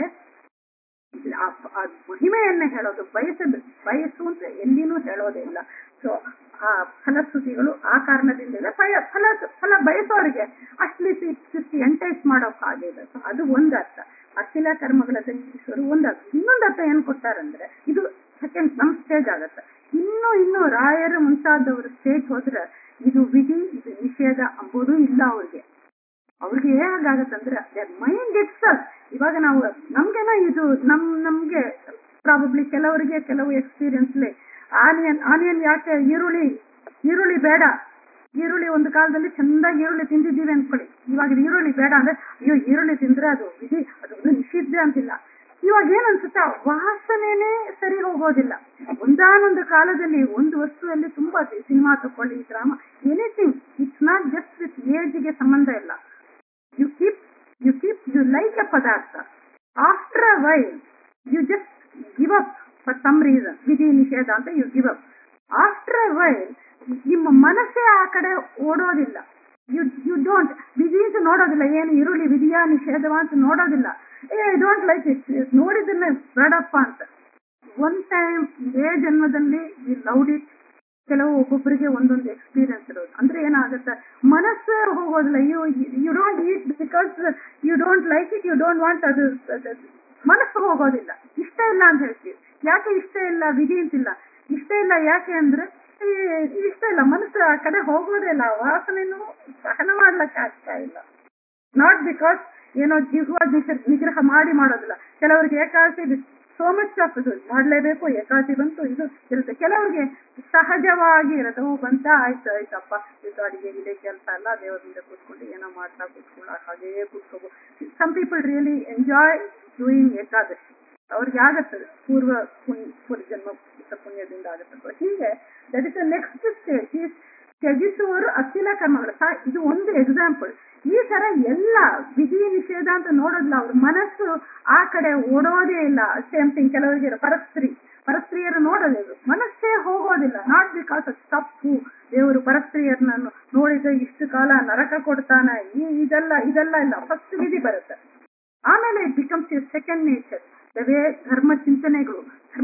[SPEAKER 2] ಆ ಆ ಮಹಿಮೆಯನ್ನ ಹೇಳೋದು ಬಯಸ ಬಯಸು ಅಂತ ಎಲ್ಲಿನೂ ಹೇಳೋದೇ ಇಲ್ಲ ಸೊ ಆ ಫಲಶ್ರುತಿಗಳು ಆ ಕಾರಣದಿಂದ ಫಲ ಫಲ ಫಲ ಬಯಸೋರಿಗೆ ಅಟ್ಲೀಸ್ಟ್ ಎಂಟೈಸ್ ಮಾಡೋಕ್ಕಾಗಿಲ್ಲ ಸೊ ಅದು ಒಂದು ಅರ್ಥ ಅಖಿಲ ಕರ್ಮಗಳ ದಂಡಿಸೋರು ಒಂದು ಅರ್ಥ ಇನ್ನೊಂದು ಅರ್ಥ ಏನ್ ಕೊಟ್ಟಾರಂದ್ರೆ ಇದು ಸೆಕೆಂಡ್ ನಮ್ ಸ್ಟೇಜ್ ಆಗತ್ತೆ ಇನ್ನು ಇನ್ನು ರಾಯರ ಮುಂತಾದವರು ಸ್ಟೇಜ್ ಹೋದ್ರೆ ಇದು ವಿಧಿ ಇದು ನಿಷೇಧ ಅಂಬುದು ಇಲ್ಲ ಅವ್ರಿಗೆ ಅವ್ರಿಗೆ ಹೇಗಾಗತ್ತಂದ್ರೆ ಮೈಂಡ್ ಇಟ್ಸಲ್ ಇವಾಗ ನಾವು ನಮ್ಗೆನ ಇದು ನಮ್ ನಮ್ಗೆ ಪ್ರಾಬಬ್ಲಿ ಕೆಲವರಿಗೆ ಕೆಲವು ಎಕ್ಸ್ಪೀರಿಯನ್ಸ್ಲಿ ಆನಿಯನ್ ಆನಿಯನ್ ಯಾಕೆ ಈರುಳ್ಳಿ ಈರುಳ್ಳಿ ಬೇಡ ಈರುಳ್ಳಿ ಒಂದು ಕಾಲದಲ್ಲಿ ಚಂದಾಗಿ ಈರುಳ್ಳಿ ತಿಂದಿದ್ದೀವಿ ಅನ್ಕೊಳ್ಳಿ ಇವಾಗ ಇದು ಈರುಳ್ಳಿ ಬೇಡ ಅಂದ್ರೆ ಅಯ್ಯೋ ಈರುಳ್ಳಿ ತಿಂದ್ರೆ ಅದು ವಿಧಿ ಅದು ಒಂದು ನಿಷಿದ್ಧ ಅಂತಿಲ್ಲ ಇವಾಗ ಏನ್ ಅನ್ಸುತ್ತೆ ಆ ವಾಸನೆನೇ ಸರಿ ಹೋಗೋದಿಲ್ಲ ಒಂದಾನೊಂದು ಕಾಲದಲ್ಲಿ ಒಂದು ವಸ್ತುವಲ್ಲಿ ತುಂಬಾ ಸಿನಿಮಾ ತಕೊಳ್ಳಿ drama anything it's not just with ಏಜ್ಗೆ ಸಂಬಂಧ ಇಲ್ಲ you keep you keep you like a ಪದಾರ್ಥ after a while you just give up for some reason ವಿಧಿ ನಿಷೇಧ ಅಂತ you give up after a while ನಿಮ್ಮ ಮನಸ್ಸೇ ಆ ಕಡೆ ಓಡೋದಿಲ್ಲ ಯು ಯು ಡೋಂಟ್ ವಿಧಿ ಅಂತ ನೋಡೋದಿಲ್ಲ ಏನು ಈರುಳ್ಳಿ ವಿಧಿಯಾ ನಿಷೇಧವ ಅಂತ ನೋಡೋದಿಲ್ಲ ಏ ಐ ಡೋಂಟ್ ಲೈಕ್ ಇಟ್ ನೋಡಿದ್ದನ್ನ ಬೇಡಪ್ಪ ಅಂತ ಒನ್ ಟೈಮ್ ಇದೇ ಜನ್ಮದಲ್ಲಿ ಈ ಲೌಡ್ ಇಟ್ ಕೆಲವು ಒಬ್ಬೊಬ್ಬರಿಗೆ ಒಂದೊಂದು ಎಕ್ಸ್ಪೀರಿಯನ್ಸ್ ಇರೋದು ಅಂದ್ರೆ ಏನಾಗುತ್ತೆ ಮನಸ್ಸು ಹೋಗೋದಿಲ್ಲ you you don't eat because you don't like it you don't want ಅದು ಅದು- ಮನಸ್ಸು ಹೋಗೋದಿಲ್ಲ ಇಷ್ಟ ಇಲ್ಲ ಅಂತ ಹೇಳ್ತೀವಿ ಯಾಕೆ ಇಷ್ಟ ಇಲ್ಲ ವಿಧಿ ಅಂತಿಲ್ಲ ಇಷ್ಟ ಇಲ್ಲ ಯಾಕೆ ಅಂದ್ರೆ ಈ ಇಷ್ಟ ಇಲ್ಲ ಮನಸ್ಸು ಆ ಕಡೆ ಹೋಗೋದೇ ಇಲ್ಲ ಆ ವಾಸನೆನೂ ಸಹನ ಮಾಡ್ಲಿಕ್ಕೆ ಆಗ್ತಾ ಇಲ್ಲ ನಾಟ್ ಬಿಕಾಸ್ ಏನೋ ಜಿಹ್ವ ನಿಷ- ನಿಗ್ರಹ ಮಾಡಿ ಮಾಡೋದಿಲ್ಲ ಕೆಲವರಿಗೆ ಏಕಾದಶಿ ಸೋ ಮಚ್ ಆಫ್ ಇದು ಮಾಡ್ಲೇಬೇಕು ಏಕಾದಶಿ ಬಂತು ಇದು ಇರುತ್ತೆ ಕೆಲವರಿಗೆ ಸಹಜವಾಗಿ ಇರುತ್ತೆ ಓ ಬಂತ ಆಯ್ತು ಆಯ್ತಪ್ಪ ಇದು ಅಡಿಗೆ ಇದೆ ಕೆಲಸ ಅಲ್ಲ ದೇವರ ಮುಂದೆ ಕೂತ್ಕೊಂಡು ಏನೋ ಮಾಡ್ತಾ ಕೂತ್ಕೊಳ್ಳ ಹಾಗೇ ಕೂತ್ಕೋಬೋ some people really enjoy doing Ekadashi ಅವ್ರಿಗೆ ಆಗತ್ತದೆ ಪೂರ್ವ ಪುಣ್ಯ ಪೂರ್ವ ಜನ್ಮ ಪುಣ್ಯದಿಂದ ಆಗುತ್ತೆ ಹೀಗೆ that is the next stage ಈ ತ್ಯಜಿಸುವವರು ಅಖಿಲ ಕರ್ಮಗಳು ಸಹ ಇದು ಒಂದು ಎಕ್ಸಾಂಪಲ್ ಈ ತರ ಎಲ್ಲ ವಿಧಿ ನಿಷೇಧ ಅಂತ ನೋಡೋದಿಲ್ಲ ಅವ್ರ ಮನಸ್ಸು ಆ ಕಡೆ ಓಡೋದೇ ಇಲ್ಲ ಸೇಮ್ ಥಿಂಗ್ ಕೆಲವರಿಗೆ ಪರಸ್ತ್ರೀ ಪರಸ್ತ್ರೀಯರು ನೋಡೋದಿಲ್ಲ ಮನಸ್ಸೇ ಹೋಗೋದಿಲ್ಲ ನಾಟ್ ಬಿಕಾಸ್ ಆಫ್ ತಪ್ಪು ದೇವರು ಪರಸ್ತ್ರೀಯರನ್ನ ನೋಡಿದ್ರೆ ಇಷ್ಟು ಕಾಲ ನರಕ ಕೊಡ್ತಾನ ಈ ಇದೆಲ್ಲ ಇದೆಲ್ಲ ಇಲ್ಲ ಫಸ್ಟ್ ವಿಧಿ ಬರುತ್ತೆ ಆಮೇಲೆ it becomes your second nature way ಧರ್ಮ ಚಿಂತನೆಗಳು ಧರ್ಮ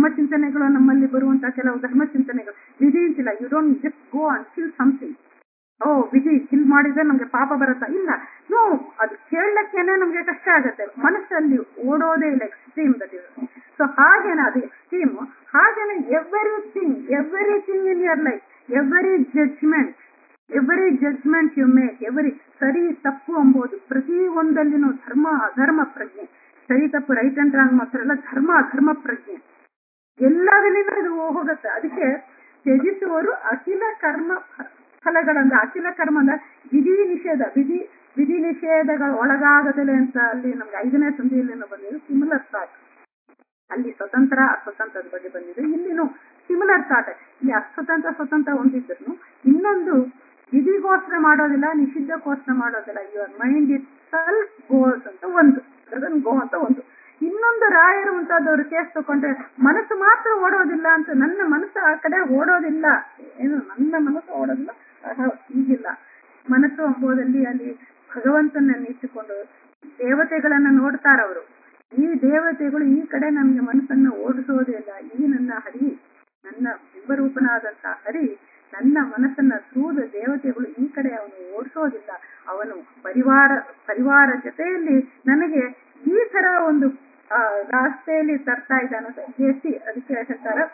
[SPEAKER 2] ಧರ್ಮ ಚಿಂತನೆಗಳು ನಮ್ಮಲ್ಲಿ ಬರುವಂತಹ ಕೆಲವು ಧರ್ಮ ಚಿಂತನೆಗಳು ವಿಧಿ ಅಂತಿಲ್ಲ you don't just go and kill something ಓ ವಿಧಿ ಕಿಲ್ ಮಾಡಿದ್ರೆ ನಮ್ಗೆ ಪಾಪ ಬರುತ್ತಾ ಇಲ್ಲ ನೋ ಅದು ಕೇಳಕ್ಕೇನೆ ನಮ್ಗೆ ಕಷ್ಟ ಆಗತ್ತೆ ಮನಸ್ಸಲ್ಲಿ ಓಡೋದೇ ಇಲ್ಲ ಎಕ್ಸ್ಟ್ರೀಮ್ ದಟ್ ಇಸ್ ಸೊ ಹಾಗೇನೆ ಅದು ಎಕ್ಸ್ಟ್ರೀಮ್ ಹಾಗೇನೆ everything everything in your life every judgement every judgement you make every ಸರಿ ತಪ್ಪು ಎಂಬುದು ಪ್ರತಿ ಒಂದಲ್ಲಿನೂ ಧರ್ಮ ಅಧರ್ಮ ಪ್ರಜ್ಞೆ ಸರಿ ತಪ್ಪು ರೈಟ್ ಅಂಡ್ ರಾಂಗ್ ಮಾತ್ರ ಅಲ್ಲ ಧರ್ಮ ಅಧರ್ಮ ಪ್ರಜ್ಞೆ ಎಲ್ಲದಲ್ಲಿನೂ ಇದು ಹೋಗುತ್ತೆ ಅದಕ್ಕೆ ತ್ಯಜಿಸುವವರು ಅಖಿಲ ಕರ್ಮ ಫ- ಫಲಗಳಂದ ಅಖಿಲ ಕರ್ಮ ಅಂದ್ರೆ ವಿಧಿ ನಿಷೇಧ ವಿಧಿ ವಿಧಿ ನಿಷೇಧಗಳ ಒಳಗಾಗದಲೆ ಅಂತ ಅಲ್ಲಿ ನಮ್ಗೆ ಐದನೇ ಸಂಧಿಯಲ್ಲಿ ಬಂದಿದೆ ಸಿಮಿಲರ್ ಥಾಟ್ ಅಲ್ಲಿ ಸ್ವತಂತ್ರ ಅಸ್ವತಂತ್ರದ ಬಗ್ಗೆ ಬಂದಿದೆ ಇಲ್ಲಿನೂ ಸಿಮಿಲರ್ ಥಾಟ್ ಇಲ್ಲಿ ಅಸ್ವತಂತ್ರ ಸ್ವತಂತ್ರ ಹೊಂದಿದ್ರು ಇನ್ನೊಂದು ವಿಧಿಗೋಸ್ಕರ ಮಾಡೋದಿಲ್ಲ ನಿಷಿದ್ಧಕ್ಕೋಸ್ಕರ ಮಾಡೋದಿಲ್ಲ your mind itself goes ಅಂತ ಒಂದು ಅದನ್ ಗೋ ಅಂತ ಒಂದು ಇನ್ನೊಂದು ರಾಯರು ಮುಂತಾದವರು ಕೇಸ್ ತಗೊಂಡ್ರೆ ಮನಸ್ಸು ಮಾತ್ರ ಓಡೋದಿಲ್ಲ ಅಂತ ನನ್ನ ಮನಸ್ಸು ಆ ಕಡೆ ಓಡೋದಿಲ್ಲ ಏನು ನನ್ನ ಮನಸ್ಸು ಓಡೋದಿಲ್ಲ ಆಹಾ, ಹೀಗಿಲ್ಲ ಮನಸ್ಸು ಎಂಬುದಲ್ಲಿ ಅಲ್ಲಿ ಭಗವಂತನ ನಿಂತುಕೊಂಡು ದೇವತೆಗಳನ್ನ ನೋಡ್ತಾರವರು ಈ ದೇವತೆಗಳು ಈ ಕಡೆ ನಮ್ಗೆ ಮನಸ್ಸನ್ನ ಓಡಿಸೋದಿಲ್ಲ ಈ ನನ್ನ ಹರಿ ನನ್ನ ಬಿಂಬರೂಪನಾದಂತ ಹರಿ ನನ್ನ ಮನಸ್ಸನ್ನ ಸೂದ ದೇವತೆಗಳು ಈ ಕಡೆ ಅವನು ಓಡಿಸೋದಿಲ್ಲ ಅವನು ಪರಿವಾರ ಪರಿವಾರ ಜೊತೆಯಲ್ಲಿ ನನಗೆ ಈ ತರ ಒಂದು ಆ ರಾಸ್ತೆಯಲ್ಲಿ ತರ್ತಾ ಇದ್ದಾನೆ ಅಂತ ಜೇಸಿ ಅದಕ್ಕೆ ಹೇಳ್ತಾರೆ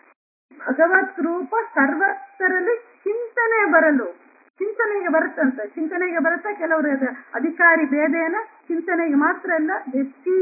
[SPEAKER 2] ಭಗವತ್ ರೂಪ ಸರ್ವತ್ತರಲ್ಲಿ ಚಿಂತನೆ ಬರಲು ಚಿಂತನೆಗೆ ಬರುತ್ತಂತೆ ಚಿಂತನೆಗೆ ಬರುತ್ತಾ ಕೆಲವರು ಅದು ಅಧಿಕಾರಿ ಭೇದೇನ ಚಿಂತನೆಗೆ ಮಾತ್ರ ಅಲ್ಲ ಸಿ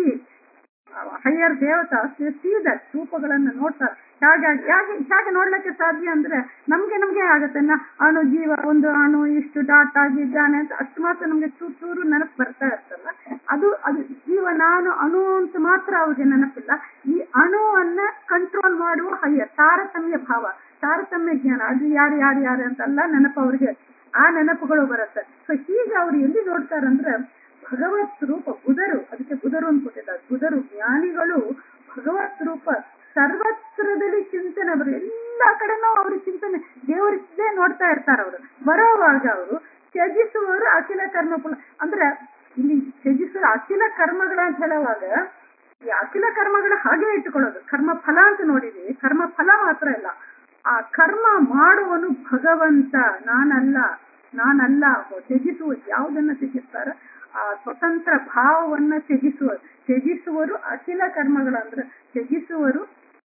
[SPEAKER 2] ಹೈಯರ್ ದೇವತಾ ಸಿ ದಟ್ ರೂಪಗಳನ್ನ ನೋಡ್ತಾರೆ ಹಾಗಾಗಿ ಯಾಕೆ ಹೇಗೆ ನೋಡ್ಲಿಕ್ಕೆ ಸಾಧ್ಯ ಅಂದ್ರೆ ನಮ್ಗೆ ನಮ್ಗೆ ಆಗತ್ತೆ ನ- ಅಣು ಜೀವ ಒಂದು ಅಣು ಇಷ್ಟು ಡಾಟ್ ಆಗಿದ್ದಾನೆ ಅಂತ ಅಷ್ಟು ಮಾತ್ರ ನಮ್ಗೆ ಚೂರು ಚೂರು ನೆನಪು ಬರ್ತಾ ಇರ್ತಲ್ಲ ಅದು ಅದು ಜೀವ ನಾನು ಅಣು ಅಂತ ಮಾತ್ರ ಅವ್ರಿಗೆ ನೆನಪಿಲ್ಲ ಈ ಅಣುವನ್ನ ಕಂಟ್ರೋಲ್ ಮಾಡುವ ಹೈಯರ್ ತಾರತಮ್ಯ ಭಾವ ತಾರತಮ್ಯ ಜ್ಞಾನ ಅದು ಯಾರು ಯಾರು ಯಾರು ಅಂತಲ್ಲ ನೆನಪು ಅವ್ರಿಗೆ ಆ ನೆನಪುಗಳು ಬರುತ್ತೆ ಸೊ ಹೀಗೆ ಅವ್ರು ಎಲ್ಲಿ ನೋಡ್ತಾರಂದ್ರೆ ಭಗವತ್ ರೂಪ ಬುಧರು ಅದಕ್ಕೆ ಬುಧರು ಅಂತ ಕೊಟ್ಟಿದ್ದಾರೆ ಬುಧರು ಜ್ಞಾನಿಗಳು ಭಗವತ್ ರೂಪ ಸರ್ವತ್ರದಲ್ಲಿ ಚಿಂತನೆ ಬರ ಎಲ್ಲಾ ಕಡೆನೂ ಅವ್ರ ಚಿಂತನೆ ದೇವರಿದ್ದೇ ನೋಡ್ತಾ ಇರ್ತಾರೆ ಅವರು ಬರೋವಾಗ ಅವರು ತ್ಯಜಿಸುವವರು ಅಖಿಲ ಕರ್ಮ ಫಲ ಅಂದ್ರೆ ಇಲ್ಲಿ ತ್ಯಜಿಸುವ ಅಖಿಲ ಕರ್ಮಗಳ ಅಂತ ಹೇಳುವಾಗ ಈ ಅಖಿಲ ಕರ್ಮಗಳ ಹಾಗೆ ಇಟ್ಟುಕೊಳ್ಳೋದು ಕರ್ಮ ಫಲ ಅಂತ ನೋಡಿದೀವಿ ಕರ್ಮ ಫಲ ಮಾತ್ರ ಇಲ್ಲ ಆ ಕರ್ಮ ಮಾಡುವನು ಭಗವಂತ ನಾನಲ್ಲ ನಾನಲ್ಲ ತ್ಯಜಿಸುವ ಯಾವುದನ್ನ ತ್ಯಜಿಸ್ತಾರ ಆ ಸ್ವತಂತ್ರ ಭಾವವನ್ನ ತ್ಯಜಿಸುವ ತ್ಯಜಿಸುವರು ಅಖಿಲ ಕರ್ಮಗಳಂದ್ರೆ ತ್ಯಜಿಸುವರು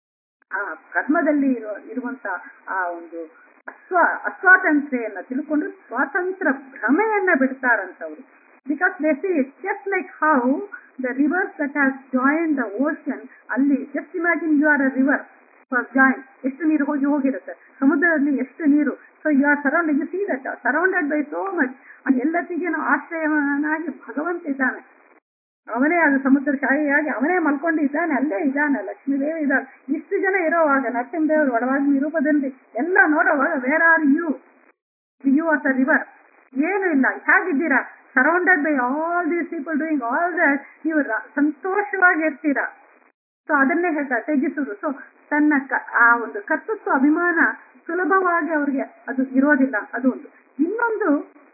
[SPEAKER 2] ಆ ಕರ್ಮದಲ್ಲಿ ಇರುವ ಇರುವಂತ ಆ ಒಂದು ಅಸ್ವ ಅಸ್ವಾತಂತ್ರ್ಯನ್ನ ತಿಳ್ಕೊಂಡು ಸ್ವಾತಂತ್ರ್ಯ ಭ್ರಮೆಯನ್ನ ಬಿಡ್ತಾರಂತವ್ರು because they see just like how the rivers that has join the ocean ಅಲ್ಲಿ just imagine you are a river join ಎಷ್ಟು ನೀರು ಹೋಗಿ ಹೋಗಿರುತ್ತೆ ಸಮುದ್ರದಲ್ಲಿ ಎಷ್ಟು ನೀರು so you are surround you see that surrounded by so much ಎಲ್ಲತ್ತಿಗೇನು ಆಶ್ರಯವನಾಗಿ ಭಗವಂತ ಇದ್ದಾನೆ ಅವನೇ ಅದು ಸಮುದ್ರ ಶಾಹಿಯಾಗಿ ಅವನೇ ಮಲ್ಕೊಂಡಿದ್ದಾನೆ ಅಲ್ಲೇ ಇದ್ದಾನೆ ಲಕ್ಷ್ಮೀದೇವಿ ಇದ್ದಾನೆ ಇಷ್ಟು ಜನ ಇರೋವಾಗ ನರಸಿಂಹದೇವರು ಒಳವಾಗಿ ನಿರೂಪದಲ್ಲಿ ಎಲ್ಲ ನೋಡೋವಾಗ where are you you as a river ಏನು ಇಲ್ಲ ಹೇಗಿದ್ದೀರಾ surrounded by all these people doing all that ನೀವು ರ- ಸಂತೋಷವಾಗಿ ಇರ್ತೀರಾ ಸೊ ಅದನ್ನೇ ಹೇಳ್ತಾರೆ ತ್ಯಜಿಸುವುದು ಸೊ ತನ್ನ ಕ- ಆ ಒಂದು ಕರ್ತೃತ್ವ ಅಭಿಮಾನ ಸುಲಭವಾಗಿ ಅವ್ರಿಗೆ ಅದು ಇರೋದಿಲ್ಲ ಅದು ಒಂದು ಇನ್ನೊಂದು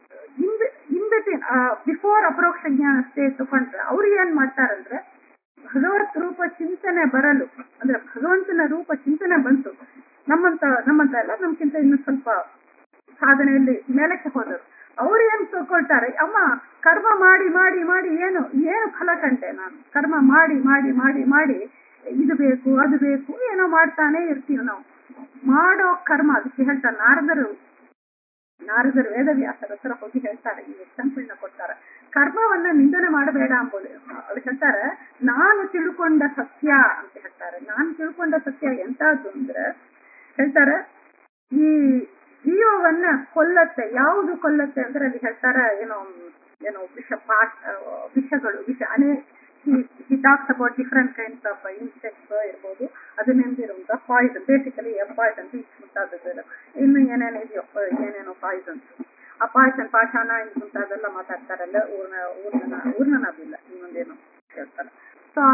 [SPEAKER 2] ಇನ್ ಬಿಟ್ವೀನ್ ಬಿಫೋರ್ ಅಪರೋಕ್ಷ ಜ್ಞಾನ ಸ್ಟೇಜ್ ತಗೊಂಡ್ರೆ ಅವ್ರು ಏನ್ ಮಾಡ್ತಾರಂದ್ರೆ ಭಗವತ್ ರೂಪ ಚಿಂತನೆ ಬರಲು ಅಂದ್ರೆ ಭಗವಂತನ ರೂಪ ಚಿಂತನೆ ಬಂತು ನಮ್ಮಂತ ನಮ್ಮಂತ ಎಲ್ಲ ನಮ್ಗಿಂತ ಇನ್ನು ಸ್ವಲ್ಪ ಸಾಧನೆಯಲ್ಲಿ ಮೇಲಕ್ಕೆ ಹೋದರು ಅವ್ರು ಏನ್ ತಗೊಳ್ತಾರೆ ಅಮ್ಮ ಕರ್ಮ ಮಾಡಿ ಮಾಡಿ ಮಾಡಿ ಏನು ಏನು ಫಲ ಕಂಡೆ ನಾನು ಕರ್ಮ ಮಾಡಿ ಮಾಡಿ ಮಾಡಿ ಮಾಡಿ ಇದು ಬೇಕು ಅದು ಬೇಕು ಏನೋ ಮಾಡ್ತಾನೆ ಇರ್ತೀವಿ ನಾವು ಮಾಡೋ ಕರ್ಮ ಅದಕ್ಕೆ ಹೇಳ್ತಾರೆ ನಾರದರು ನಾರದರು ವೇದವ್ಯಾಸರ ಹತ್ರ ಹೋಗಿ ಹೇಳ್ತಾರೆ ಈ ಎಕ್ಸಾಂಪಲ್ ನ ಕೊಡ್ತಾರೆ ಕರ್ಮವನ್ನ ನಿಂದನೆ ಮಾಡಬೇಡ ಅಂಬೋದು ಅವ್ರು ಹೇಳ್ತಾರೆ ನಾನು ತಿಳ್ಕೊಂಡ ಸತ್ಯ ಅಂತ ಹೇಳ್ತಾರೆ ನಾನು ತಿಳ್ಕೊಂಡ ಸತ್ಯ ಎಂತದ್ದು ಅಂದ್ರೆ ಹೇಳ್ತಾರೆ ಈ ಜೀವವನ್ನ ಕೊಲ್ಲತ್ತೆ ಯಾವುದು ಕೊಲ್ಲತ್ತೆ ಅಂದ್ರೆ ಅಲ್ಲಿ ಹೇಳ್ತಾರೆ ಏನೋ ಏನೋ ವಿಷ ಪಾಠ ವಿಷಗಳು ವಿಷ ಅನೇ he talks about different kinds of insects ಇರ್ಬೋದು ಅದನ್ನೆಂದಿರುವಂತ ಪಾಯ್ಸನ್ ಬೇಸಿಕಲಿ ಪಾಯ್ಸನ್ ಬೀಚ್ ಮುಂತಾದದ್ದು ಇನ್ನು ಏನೇನು ಇದೆಯೋ ಏನೇನೋ ಪಾಯ್ಸನ್ಸ್ ಆ ಪಾಯ್ಸನ್ ಪಾಷಾಣ ಇದು ಮುಂತಾದೆಲ್ಲ ಮಾತಾಡ್ತಾರಲ್ಲ ಊರ್ನ ಊರ್ನ ಊರ್ನನಾದಿಲ್ಲ ಇನ್ನೊಂದೇನೋ ಹೇಳ್ತಾರೆ ಸೊ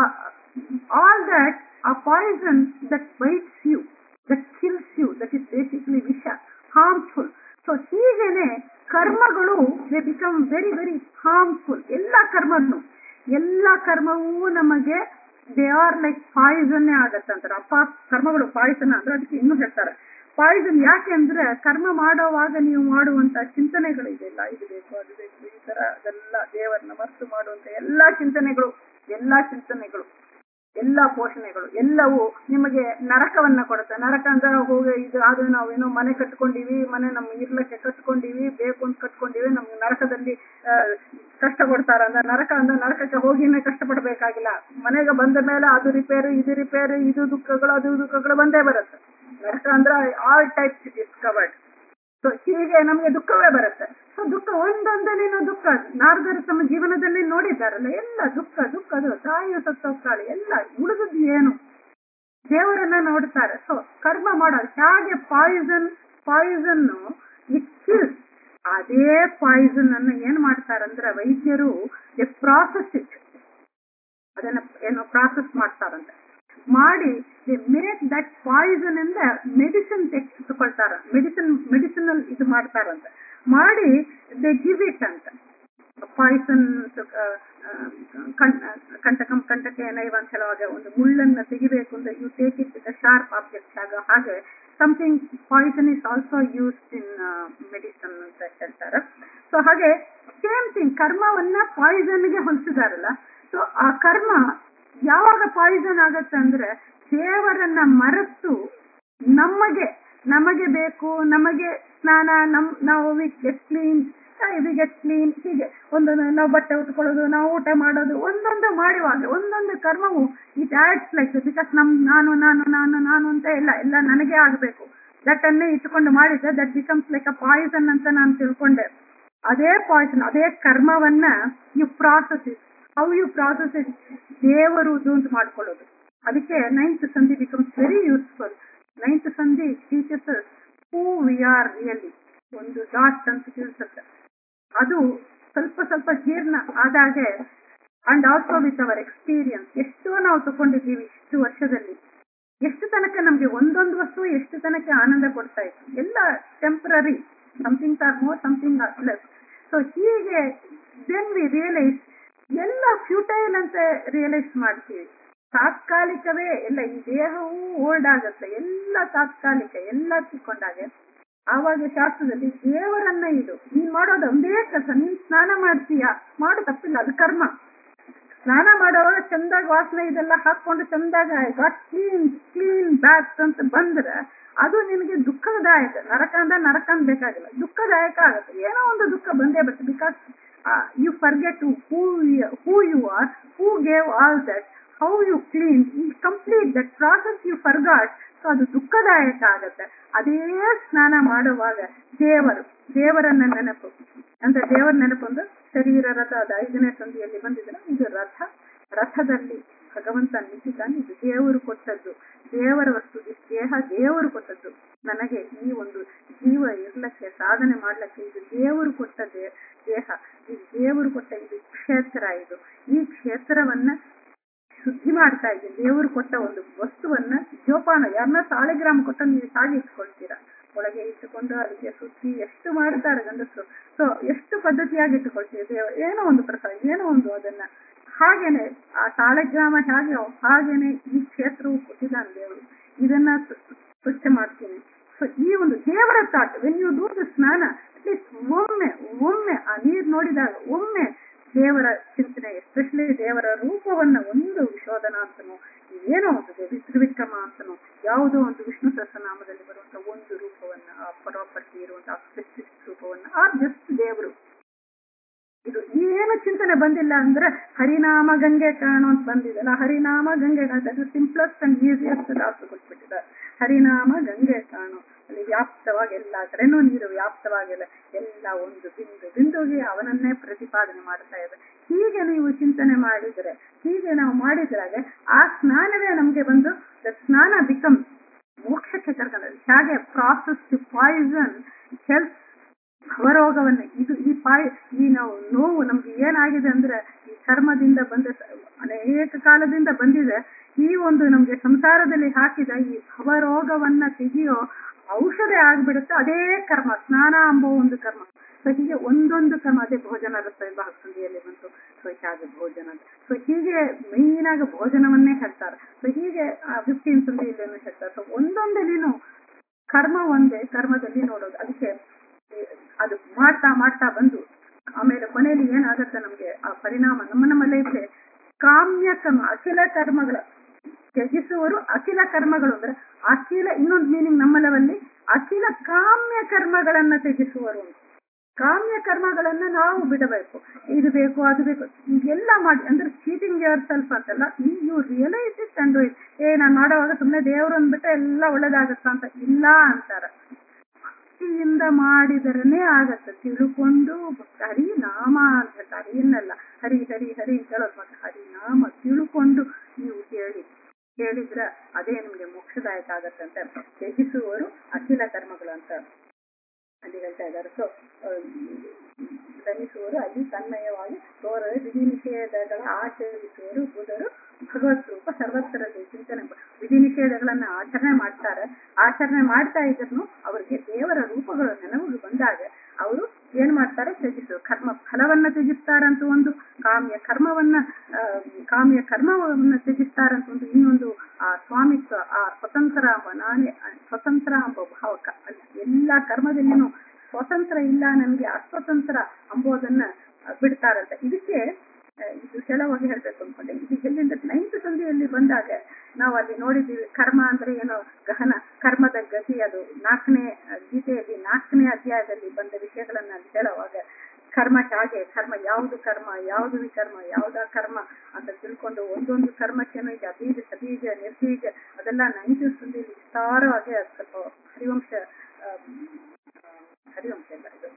[SPEAKER 2] ಆಲ್ ದಟ್ ಆ poison that bites you that kills you that is basically ವಿಷ ಹಾರ್ಮ್ಫುಲ್ ಸೊ ಹೀಗೇನೆ ಕರ್ಮಗಳು they become very very harmful ಎಲ್ಲ ಕರ್ಮನು ಎಲ್ಲ ಕರ್ಮವೂ ನಮಗೆ ದೇ ಆರ್ ಲೈಕ್ ಪಾಯ್ಸನ್ನೇ ಆಗತ್ತೆ ಅಂತಾರೆ ಅಪ್ಪ ಕರ್ಮಗಳು ಪಾಯ್ಸನ್ ಅಂದ್ರೆ ಅದಕ್ಕೆ ಇನ್ನೂ ಹೇಳ್ತಾರೆ ಪಾಯ್ಸನ್ ಯಾಕೆ ಅಂದ್ರೆ ಕರ್ಮ ಮಾಡೋವಾಗ ನೀವು ಮಾಡುವಂತ ಚಿಂತನೆಗಳು ಇದೆಲ್ಲ ಇದು ಬೇಕು ಅದು ಬೇಕು ಈ ತರ ಅದೆಲ್ಲ ದೇವರನ್ನ ಮರೆತು ಮಾಡುವಂತ ಎಲ್ಲಾ ಚಿಂತನೆಗಳು ಎಲ್ಲಾ ಚಿಂತನೆಗಳು ಎಲ್ಲಾ ಪೋಷಣೆಗಳು ಎಲ್ಲವೂ ನಿಮಗೆ ನರಕವನ್ನ ಕೊಡುತ್ತೆ ನರಕ ಅಂದ್ರೆ ಹೋಗಿ ಇದು ಅದು ನಾವೇನೋ ಮನೆ ಕಟ್ಕೊಂಡಿವಿ ಮನೆ ನಮ್ ಇರ್ಲಕ್ಕೆ ಕಟ್ಕೊಂಡಿವಿ ಬೇಕು ಅಂತ ಕಟ್ಕೊಂಡಿವಿ ನಮ್ಗೆ ನರಕದಲ್ಲಿ ಆ, ಕಷ್ಟ ಕೊಡ್ತಾರ ಅಂದ್ರೆ ನರಕ ಅಂದ್ರೆ ನರಕಕ್ಕೆ ಹೋಗಿನೇ ಕಷ್ಟಪಡಬೇಕಾಗಿಲ್ಲ ಮನೆಗೆ ಬಂದ ಮೇಲೆ ಅದು ರಿಪೇರಿ ಇದು ರಿಪೇರಿ ಇದು ದುಃಖಗಳು ಅದು ದುಃಖಗಳು ಬಂದೇ ಬರುತ್ತೆ ನರಕ ಅಂದ್ರೆ ಆಲ್ ಟೈಪ್ಸ್ ಡಿಸ್ಕವರ್ಡ್ ಸೊ ಹೀಗೆ ನಮ್ಗೆ ದುಃಖವೇ ಬರುತ್ತೆ ಸೊ ದುಃಖ ಒಂದೊಂದನೇನೋ ದುಃಖ ನಾರದರು ತಮ್ಮ ಜೀವನದಲ್ಲಿ ನೋಡಿದ್ದಾರಲ್ಲ ಎಲ್ಲ ದುಃಖ ದುಃಖದು ತಾಯಿಯು ಸತ್ತೋಗ್ತಾಳೆ ಎಲ್ಲ ಉಳಿದದ್ದು ಏನು ದೇವರನ್ನ ನೋಡ್ತಾರೆ ಸೊ ಕರ್ಮ ಮಾಡೋದು ಹೇಗೆ ಪಾಯ್ಸನ್ ಪಾಯ್ಸನ್ ಇಟ್ ಕಿಲ್ಸ್ ಅದೇ ಪಾಯ್ಸನ್ ಅನ್ನ ಏನ್ ಮಾಡ್ತಾರಂದ್ರೆ ವೈದ್ಯರು ಪ್ರಾಸೆಸ್ ಇಟ್ ಅದನ್ನ ಏನೋ ಪ್ರಾಸೆಸ್ ಮಾಡ್ತಾರಂತೆ ಮಾಡಿ ದೇ ಮೇಕ್ ದಟ್ ಪಾಯ್ಸನ್ ಇಂದ ಮೆಡಿಸಿನ್ ತೆಗೆದುಕೊಳ್ತಾರ ಮೆಡಿಸಿನ್ ಮೆಡಿಸಿನಲ್ ಇದು ಮಾಡ್ತಾರಂತ ಮಾಡಿ ದೇ ಗಿವ್ ಇಟ್ ಅಂತ ಪಾಯ್ಸನ್ ಕಂಟಕಂ ಕಂಟಕ ಏನೈವ ಅಂತ ಹೇಳುವಾಗ ಒಂದು ಮುಳ್ಳನ್ನ ತೆಗಿಬೇಕು ಅಂದ್ರೆ you take it the sharp object ಆಗ ಹಾಗೆ something poison is also used in medicine ಅಂತ ಹೇಳ್ತಾರೆ ಸೊ ಹಾಗೆ ಸೇಮ್ ಥಿಂಗ್ ಕರ್ಮವನ್ನ ಪಾಯ್ಸನ್ಗೆ ಹೊಲಿಸಿದಾರಲ್ಲ ಸೊ ಆ ಕರ್ಮ ಯಾವಾಗ ಪಾಯ್ಸನ್ ಆಗತ್ತೆ ಅಂದ್ರೆ ದೇವರನ್ನ ಮರೆತು ನಮಗೆ ನಮಗೆ ಬೇಕು ನಮಗೆ ಸ್ನಾನ ನಮ್ ನಾವು we get clean we get clean ಹೀಗೆ ಒಂದು ನಾವು ಬಟ್ಟೆ ಉಟ್ಕೊಳ್ಳೋದು ನಾವು ಊಟ ಮಾಡೋದು ಒಂದೊಂದು ಮಾಡುವಾಗ ಒಂದೊಂದು ಕರ್ಮವು ಇಟ್ ಆಡ್ಸ್ ಲೈಕ್ ಬಿಕಾಸ್ ನಮ್ ನಾನು ನಾನು ನಾನು ನಾನು ಅಂತ ಎಲ್ಲ ಎಲ್ಲ ನನಗೆ ಆಗಬೇಕು ದಟ್ ಅನ್ನೇ ಇಟ್ಕೊಂಡು ಮಾಡಿದ್ರೆ that becomes like a poison ಅಂತ ನಾನು ತಿಳ್ಕೊಂಡೆ ಅದೇ ಪಾಯ್ಸನ್ ಅದೇ ಕರ್ಮವನ್ನ you process it how you process it ದೇವರು ಅಂತ ಮಾಡ್ಕೊಳ್ಳೋದು ಅದಕ್ಕೆ ನೈನ್ತ್ ಸಂಧಿ ಬಿಕಮ್ಸ್ ವೆರಿ ಯೂಸ್ಫುಲ್ ನೈನ್ತ್ ಸಂಧಿ teachers who we are really ಒಂದು ಡಾಟ್ ಅಂತ ತಿಳಿಸುತ್ತೆ ಅದು ಸ್ವಲ್ಪ ಸ್ವಲ್ಪ ಜೀರ್ಣ ಆದಾಗೆ and also with our experience ಎಷ್ಟೋ ನಾವು ತಗೊಂಡಿದ್ದೀವಿ ಇಷ್ಟು ವರ್ಷದಲ್ಲಿ ಎಷ್ಟು ತನಕ ನಮ್ಗೆ ಒಂದೊಂದು ವಸ್ತು ಎಷ್ಟು ತನಕ ಆನಂದ ಕೊಡ್ತಾ ಇತ್ತು ಎಲ್ಲ temporary something or more something or less so ಹೀಗೆ ದೆನ್ ವಿ ರಿಯಲೈಸ್ ಎಲ್ಲ ಫ್ಯೂಟೈಲ್ ಅಂತ ರಿಯಲೈಸ್ ಮಾಡ್ತೀವಿ ತಾತ್ಕಾಲಿಕವೇ ಎಲ್ಲ ಈ ದೇಹವು ಓಲ್ಡ್ ಆಗತ್ತೆ ಎಲ್ಲ ತಾತ್ಕಾಲಿಕ ಎಲ್ಲ ತಿಳ್ಕೊಂಡಾಗೆ ಆವಾಗ ಶಾಸ್ತ್ರದಲ್ಲಿ ದೇವರನ್ನ ಇದು ನೀನ್ ಮಾಡೋದು ಒಂದೇ ಕೆಲಸ ನೀನ್ ಸ್ನಾನ ಮಾಡ್ತೀಯ ಮಾಡು ತಪ್ಪಿಲ್ಲ ಅದು ಕರ್ಮ ಸ್ನಾನ ಮಾಡುವಾಗ ಚಂದಾಗ ವಾಸನೆ ಇದೆಲ್ಲ ಹಾಕೊಂಡು ಚಂದಾಗ ಗಾಟ್ ಕ್ಲೀನ್ ಕ್ಲೀನ್ ಬ್ಯಾಗ್ಸ್ ಅಂತ ಬಂದ್ರೆ ಅದು ನಿನಗೆ ದುಃಖದಾಯಕ ನರಕ ಅಂದ್ರೆ ನರಕ ಅಂತ ಬೇಕಾಗಿಲ್ಲ ದುಃಖದಾಯಕ ಆಗುತ್ತೆ ಏನೋ ಒಂದು ದುಃಖ ಬಂದೇ ಬರುತ್ತೆ because you forget who who you are who gave all that how you clean complete that process you forgot so ಅದು ದುಃಖದಾಯಕ ಆಗತ್ತೆ ಅದೇ ಸ್ನಾನ ಮಾಡುವಾಗ ದೇವರು ದೇವರನ್ನ ನೆನಪು ಅಂದ್ರೆ ದೇವರ ನೆನಪು ಅಂದ್ರೆ ಶರೀರ ರಥ ಅದು ಐದನೇ ಸಂಧಿಯಲ್ಲಿ ಬಂದಿದ್ರೆ ಇದು ರಥ ರಥದಲ್ಲಿ ಭಗವಂತ ನಿಂತಿದ್ದಾನೆ ಇದು ದೇವರು ಕೊಟ್ಟದ್ದು ದೇವರ ವಸ್ತು ಈ ದೇಹ ದೇವರು ಕೊಟ್ಟದ್ದು ನನಗೆ ಈ ಒಂದು ಜೀವ ಇರ್ಲಕ್ಕೆ ಸಾಧನೆ ಮಾಡ್ಲಿಕ್ಕೆ ಇದು ದೇವರು ಕೊಟ್ಟ ದೇ- ದೇಹ ಈ ದೇವರು ಕೊಟ್ಟ ಇದು ಕ್ಷೇತ್ರ ಇದು ಈ ಕ್ಷೇತ್ರವನ್ನ ಶುದ್ಧಿ ಮಾಡ್ತಾ ಇದ್ದೀನಿ ದೇವರು ಕೊಟ್ಟ ಒಂದು ವಸ್ತುವನ್ನ ಜೋಪಾನ ಯಾರನ್ನ ಸಾಲಿಗ್ರಾಮ ಕೊಟ್ಟ ನೀವು ಸಾಗಿ ಇಟ್ಕೊಳ್ತೀರಾ ಒಳಗೆ ಇಟ್ಟುಕೊಂಡು ಅದಕ್ಕೆ ಸುತ್ತಿ ಎಷ್ಟು ಮಾಡ್ತಾರೆ ಗಂಡಸರು ಸೊ ಎಷ್ಟು ಪದ್ಧತಿಯಾಗಿ ಇಟ್ಟುಕೊಳ್ತೀವಿ ದೇವ ಏನೋ ಒಂದು ಪ್ರಸಾದ ಏನೋ ಒಂದು ಅದನ್ನ ಹಾಗೇನೆ ಆ ಸಾಲಗ್ರಾಮ ಹೇಗೆ ಹಾಗೇನೆ ಈ ಕ್ಷೇತ್ರವು ಕೊಟ್ಟಿದ್ದಾನೆ ದೇವರು ಇದನ್ನ ಸ್ವ- ಸ್ವಚ್ಛ ಮಾಡ್ತೀನಿ ಸೊ ಈ ಒಂದು ದೇವರ thought when you do the ಸ್ನಾನ ಅಟ್ಲೀಸ್ಟ್ ಒಮ್ಮೆ ಒಮ್ಮೆ ಆ ನೀರ್ ನೋಡಿದಾಗ ಒಮ್ಮೆ ದೇವರ ಚಿಂತನೆ ಎಸ್ಪೆಷಲಿ ದೇವರ ರೂಪವನ್ನ ಒಂದು ವಿಶೋಧನ ಅಂತನೋ ಏನೋ ಒಂದು ದೇವಿ ತ್ರಿವಿಕ್ರಮ ಅಂತನೋ ಯಾವುದೋ ಒಂದು ವಿಷ್ಣು ಸಹಸ್ರನಾಮದಲ್ಲಿ ಬರುವಂತ ಒಂದು ರೂಪವನ್ನ ಆ ಪ್ರಾಪರ್ಟಿ ಇರುವಂತಹ ಸ್ಪೆಸಿಫಿಕ್ ರೂಪವನ್ನ ಆ ಜಸ್ಟ್ ದೇವರು ಇದು ಏನು ಚಿಂತನೆ ಬಂದಿಲ್ಲ ಅಂದ್ರೆ ಹರಿನಾಮ ಗಂಗೆ ಕಾಣು ಅಂತ ಬಂದಿದೆಲ್ಲ ಹರಿನಾಮ ಗಂಗೆ ಕಾಣು ಸಿಂಪ್ಲೆಸ್ಟ್ ಅಂಡ್ ಈಸಿಯಸ್ಟ್ ದಾಸು ಕೊಟ್ಬಿಟ್ಟಿದ್ದಾರೆ ಹರಿನಾಮ ಗಂಗೆ ಕಾಣು ಅಲ್ಲಿ ವ್ಯಾಪ್ತವಾಗಿ ಎಲ್ಲ ಕಡೆನೂ ನೀರು ವ್ಯಾಪ್ತವಾಗಿಲ್ಲ ಎಲ್ಲ ಒಂದು ಬಿಂದು ಬಿಂದುಗೆ ಅವನನ್ನೇ ಪ್ರತಿಪಾದನೆ ಮಾಡ್ತಾ ಇದೆ ಹೀಗೆ ನೀವು ಚಿಂತನೆ ಮಾಡಿದ್ರೆ ಹೀಗೆ ನಾವು ಮಾಡಿದ್ರಾಗ ಆ ಸ್ನಾನವೇ ನಮ್ಗೆ ಬಂದು ದ ಸ್ನಾನ ಬಿಕಮ್ ಮೋಕ್ಷಕ್ಕೆ ಕರ್ಕೊಂಡು ಹೇಗೆ ಪ್ರಾಸೆಸ್ ಟು ಪಾಯ್ಸನ್ ಹೆಲ್ತ್ ಭವರೋಗವನ್ನ ಇದು ಈ ಪಾಯ್ ಈ ನಾವು ನೋವು ನಮ್ಗೆ ಏನಾಗಿದೆ ಅಂದ್ರೆ ಈ ಚರ್ಮದಿಂದ ಬಂದ ಅನೇಕ ಕಾಲದಿಂದ ಬಂದಿದೆ ಈ ಒಂದು ನಮ್ಗೆ ಸಂಸಾರದಲ್ಲಿ ಹಾಕಿದ ಈ ಭವರೋಗವನ್ನ ತೆಗೆಯೋ ಔಷಧ ಆಗ್ಬಿಡುತ್ತೆ ಅದೇ ಕರ್ಮ ಸ್ನಾನ ಎಂಬ ಒಂದು ಕರ್ಮ ಸೊ ಹೀಗೆ ಒಂದೊಂದು ಕರ್ಮ ಅದೇ ಭೋಜನ ರಸ ಎಂಬ ಸಂಧಿಯಲ್ಲಿ ಬಂತು ಸೊ ಹಾಗೆ ಭೋಜನ ಸೊ ಹೀಗೆ ಮೇನ್ ಆಗಿ ಭೋಜನವನ್ನೇ ಹೇಳ್ತಾರೆ ಸೊ ಹೀಗೆ ಫಿಫ್ಟೀನ್ ಸಂಧಿಯಲ್ಲಿ ಹೇಳ್ತಾರೆ ಸೊ ಒಂದೊಂದಲ್ಲಿನೂ ಕರ್ಮ ಒಂದೇ ಕರ್ಮದಲ್ಲಿ ನೋಡೋದು ಅದಕ್ಕೆ ಈ ಅದು ಮಾಡ್ತಾ ಮಾಡ್ತಾ ಬಂದು ಆಮೇಲೆ ಕೊನೆಯಲ್ಲಿ ಏನಾಗುತ್ತೆ ನಮ್ಗೆ ಆ ಪರಿಣಾಮ ನಮ್ಮ ನಮ್ಮ ಲೈಫ್ಗೆ ಕಾಮ್ಯ ಕರ್ಮ ಅಖಿಲ ಕರ್ಮಗಳ ತ್ಯಜಿಸುವರು ಅಖಿಲ ಕರ್ಮಗಳು ಅಂದ್ರೆ ಅಖಿಲ ಇನ್ನೊಂದು ಮೀನಿಂಗ್ ನಮ್ಮ ಲೆವೆಲ್ಲಿ ಅಖಿಲ ಕಾಮ್ಯ ಕರ್ಮಗಳನ್ನ ತ್ಯಜಿಸುವರು ಅಂತ ಕಾಮ್ಯ ಕರ್ಮಗಳನ್ನ ನಾವು ಬಿಡಬೇಕು ಇದು ಬೇಕು ಅದು ಬೇಕು ಎಲ್ಲ ಮಾಡಿ ಅಂದ್ರೆ ಚೀಟಿಂಗ್ ಯುವರ್ ಸೆಲ್ಫ್ ಅಂತಲ್ಲ you realise it and it ಏ ನಾನು ಮಾಡೋವಾಗ ಸುಮ್ಮನೆ ದೇವ್ರು ಅಂದ್ಬಿಟ್ರೆ ಎಲ್ಲ ಒಳ್ಳೇದಾಗತ್ತ ಅಂತ ಇಲ್ಲ ಅಂತಾರ ಭಕ್ತಿಯಿಂದ ಮಾಡಿದರನೇ ಆಗತ್ತೆ ತಿಳ್ಕೊಂಡು ಹರಿ ನಾಮ ಅಂತ ಹೇಳ್ತಾರೆ ಹರಿಯನ್ನಲ್ಲ ಹರಿ ಹರಿ ಹರಿ ಅಂತ ಹೇಳೋದು ಮತ್ತೆ ಹರಿ ನಾಮ ತಿಳ್ಕೊಂಡು ನೀವು ಹೇಳಿ ಹೇಳಿದ್ರ ಅದೇ ನಿಮ್ಗೆ ಮೋಕ್ಷದಾಯಕ ಆಗತ್ತೆ ಅಂತ ತ್ಯಜಿಸುವವರು ಅಖಿಲ ಕರ್ಮಗಳು ಅಂತ ಅಲ್ಲಿ ಹೇಳ್ತಾ ಇದ್ದಾರೆ ಸೊ ಶ್ರಮಿಸುವರು ಅಲ್ಲಿ ತನ್ಮಯವಾಗಿ ತೋರದೆ ವಿಧಿ ನಿಷೇಧಗಳ ಆಚರಿಸುವರು ಬುಧರು ಭಗವತ್ ರೂಪ ಸರ್ವತ್ರ ಚಿಂತನೆ ವಿಧಿ ನಿಷೇಧಗಳನ್ನ ಆಚರಣೆ ಮಾಡ್ತಾರೆ ಆಚರಣೆ ಮಾಡ್ತಾ ಇದ್ರು ಅವರಿಗೆ ದೇವರ ರೂಪಗಳು ನೆನಪಿಗೆ ಬಂದಾಗ ಅವರು ಏನ್ ಮಾಡ್ತಾರೆ ತ್ಯಜಿಸು ಕರ್ಮ ಫಲವನ್ನ ತ್ಯಜಿಸ್ತಾರಂತ ಒಂದು ಕಾಮ್ಯ ಕರ್ಮವನ್ನ ಆ, ಕಾಮ್ಯ ಕರ್ಮವನ್ನ ತ್ಯಜಿಸ್ತಾರಂತ ಒಂದು ಇನ್ನೊಂದು ಆ ಸ್ವಾಮಿತ್ವ ಆ ಸ್ವತಂತ್ರ ಎಂಬ ನಾನೇ ಸ್ವತಂತ್ರ ಎಂಬ ಭಾವಕ ಅಲ್ಲಿ ಎಲ್ಲಾ ಕರ್ಮದಲ್ಲಿನೂ ಸ್ವತಂತ್ರ ಇಲ್ಲ ನನ್ಗೆ ಅಸ್ವತಂತ್ರ ಅಂಬೋದನ್ನ ಆ, ಬಿಡ್ತಾರಂತ ಇದಕ್ಕೆ ಆ, ಇದು ಸೆಳವಾಗಿ ಹೇಳ್ಬೇಕು ಅನ್ಕೊಂಡೆ ಇದು ಎಲ್ಲಿಂದ ನೈನ್ತ್ ಸಂಧಿಯಲ್ಲಿ ಬಂದಾಗ ನಾವು ಅಲ್ಲಿ ನೋಡಿದ್ದೀವಿ ಕರ್ಮ ಅಂದ್ರೆ ಏನೋ ಗಹನ ಕರ್ಮದ ಗತಿ ಅದು ನಾಲ್ಕನೇ ಆ, ಗೀತೆಯಲ್ಲಿ ನಾಲ್ಕನೇ ಅಧ್ಯಾಯದಲ್ಲಿ ಬಂದ ವಿಷಯಗಳನ್ನ ಅಲ್ಲಿ ಹೇಳುವಾಗ ಕರ್ಮ ಹೇಗೆ ಕರ್ಮ ಯಾವುದು ಕರ್ಮ ಯಾವುದು ವಿಕರ್ಮ ಯಾವ್ದ ಕರ್ಮ ಅಂತ ತಿಳ್ಕೊಂಡು ಒಂದೊಂದು ಕರ್ಮಕ್ಕೇನು ಇದೆ ಅಬೀಜ ಸಬೀಜ ನಿರ್ಬೀಜ ಅದೆಲ್ಲ ನೈನ್ತ್ ಸಂಧಿಯಲ್ಲಿ ವಿಸ್ತಾರವಾಗಿ ಅದು ಸ್ವಲ್ಪ ಹರಿವಂಶ ಆ, ಹರಿವಂಶ ಎಲ್ಲ ಇದು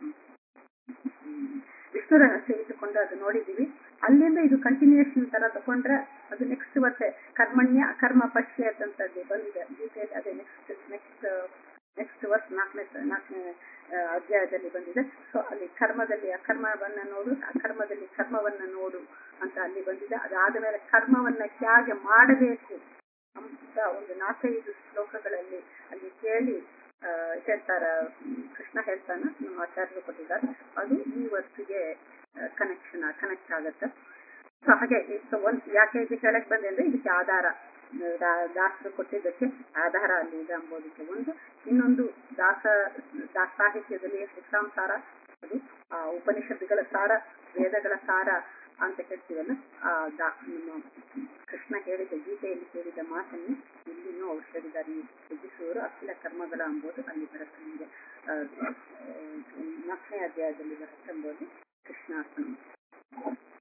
[SPEAKER 2] ಹ್ಮ್. ವಿಷ್ಣು ರಹಸ್ಯ ಇಟ್ಟುಕೊಂಡು ಅದು ನೋಡಿದೀವಿ ಅಲ್ಲಿಂದ ಇದು ಕಂಟಿನ್ಯೂಷನ್ ತರ ತಗೊಂಡ್ರೆ ಅದು ನೆಕ್ಸ್ಟ್ ಮತ್ತೆ ಕರ್ಮಣ್ಯ ಅಕರ್ಮ ಪಶ್ಯ ಅಂತದ್ದು ಬಂದಿದೆ ಗೀತೆಯಲ್ಲಿ ಅದೇ ನೆಕ್ಸ್ಟ್ ನೆಕ್ಸ್ಟ್ ನೆಕ್ಸ್ಟ್ ವರ್ಷ ನಾಲ್ಕನೇ ನಾಲ್ಕನೇ ಆ, ಅಧ್ಯಾಯದಲ್ಲಿ ಬಂದಿದೆ ಸೊ ಅಲ್ಲಿ ಕರ್ಮದಲ್ಲಿ ಅಕರ್ಮವನ್ನ ನೋಡು ಅಕರ್ಮದಲ್ಲಿ ಕರ್ಮವನ್ನ ನೋಡು ಅಂತ ಅಲ್ಲಿ ಬಂದಿದೆ ಅದಾದ ಮೇಲೆ ಕರ್ಮವನ್ನ ಹೇಗೆ ಮಾಡಬೇಕು ಅಂತ ಒಂದು ನಾಲ್ಕೈದು ಶ್ಲೋಕಗಳಲ್ಲಿ ಅಲ್ಲಿ ಕೇಳಿ ಆ, ಹೇಳ್ತಾರ ಹ್ಮ್, ಕೃಷ್ಣ ಹೇಳ್ತಾನ ನಮ್ಮ ಆಚಾರ್ಯರು ಕೊಟ್ಟಿದ್ದಾರೆ ಅದು ಈ ವರ್ಷಿಗೆ ಕನೆಕ್ಷನ್ ಕನೆಕ್ಟ್ ಆಗತ್ತೆ ಸೊ ಹಾಗೆ ಸೊ ಒಂದ್ ಯಾಕೆ ಇದು ಹೇಳಕ್ ಬಂದೆ ಅಂದ್ರೆ ಇದಕ್ಕೆ ಆಧಾರ ದಾ- ದಾಸರು ಕೊಟ್ಟಿದ್ದಕ್ಕೆ ಆಧಾರ ಅಲ್ಲಿ ಇದೆ ಅಂಬೋದಕ್ಕೆ ಒಂದು ಇನ್ನೊಂದು ದಾಸ ದಾಸ ಸಾಹಿತ್ಯದಲ್ಲಿ ಶ್ರೀರಾಮ್ ಸಾರ ಅದು ಆ ಉಪನಿಷತ್ತುಗಳ ಸಾರ ವೇದಗಳ ಸಾರ ಅಂತ ಹೇಳ್ತೀವಲ್ಲ ಆ ದಾ- ನಮ್ಮ ಕೃಷ್ಣ ಹೇಳಿದ ಗೀತೆಯಲ್ಲಿ ಹೇಳಿದ ಮಾತನ್ನು ಇಲ್ಲಿನೂ ಅವ್ರು ಹೇಳಿದ್ದಾರೆ ಈ ತ್ಯಜಿಸುವರು ಅಖಿಲ ಕರ್ಮಗಳ ಎಂಬುದು ಅಲ್ಲಿ ಬರುತ್ತೆ ನಿಮಗೆ ನಾಲ್ಕನೇ ಅಧ್ಯಾಯದಲ್ಲಿ ಬರುತ್ತೆ ಎಂಬುದು ಕೃಷ್ಣ ಅರ್ಪಣೆ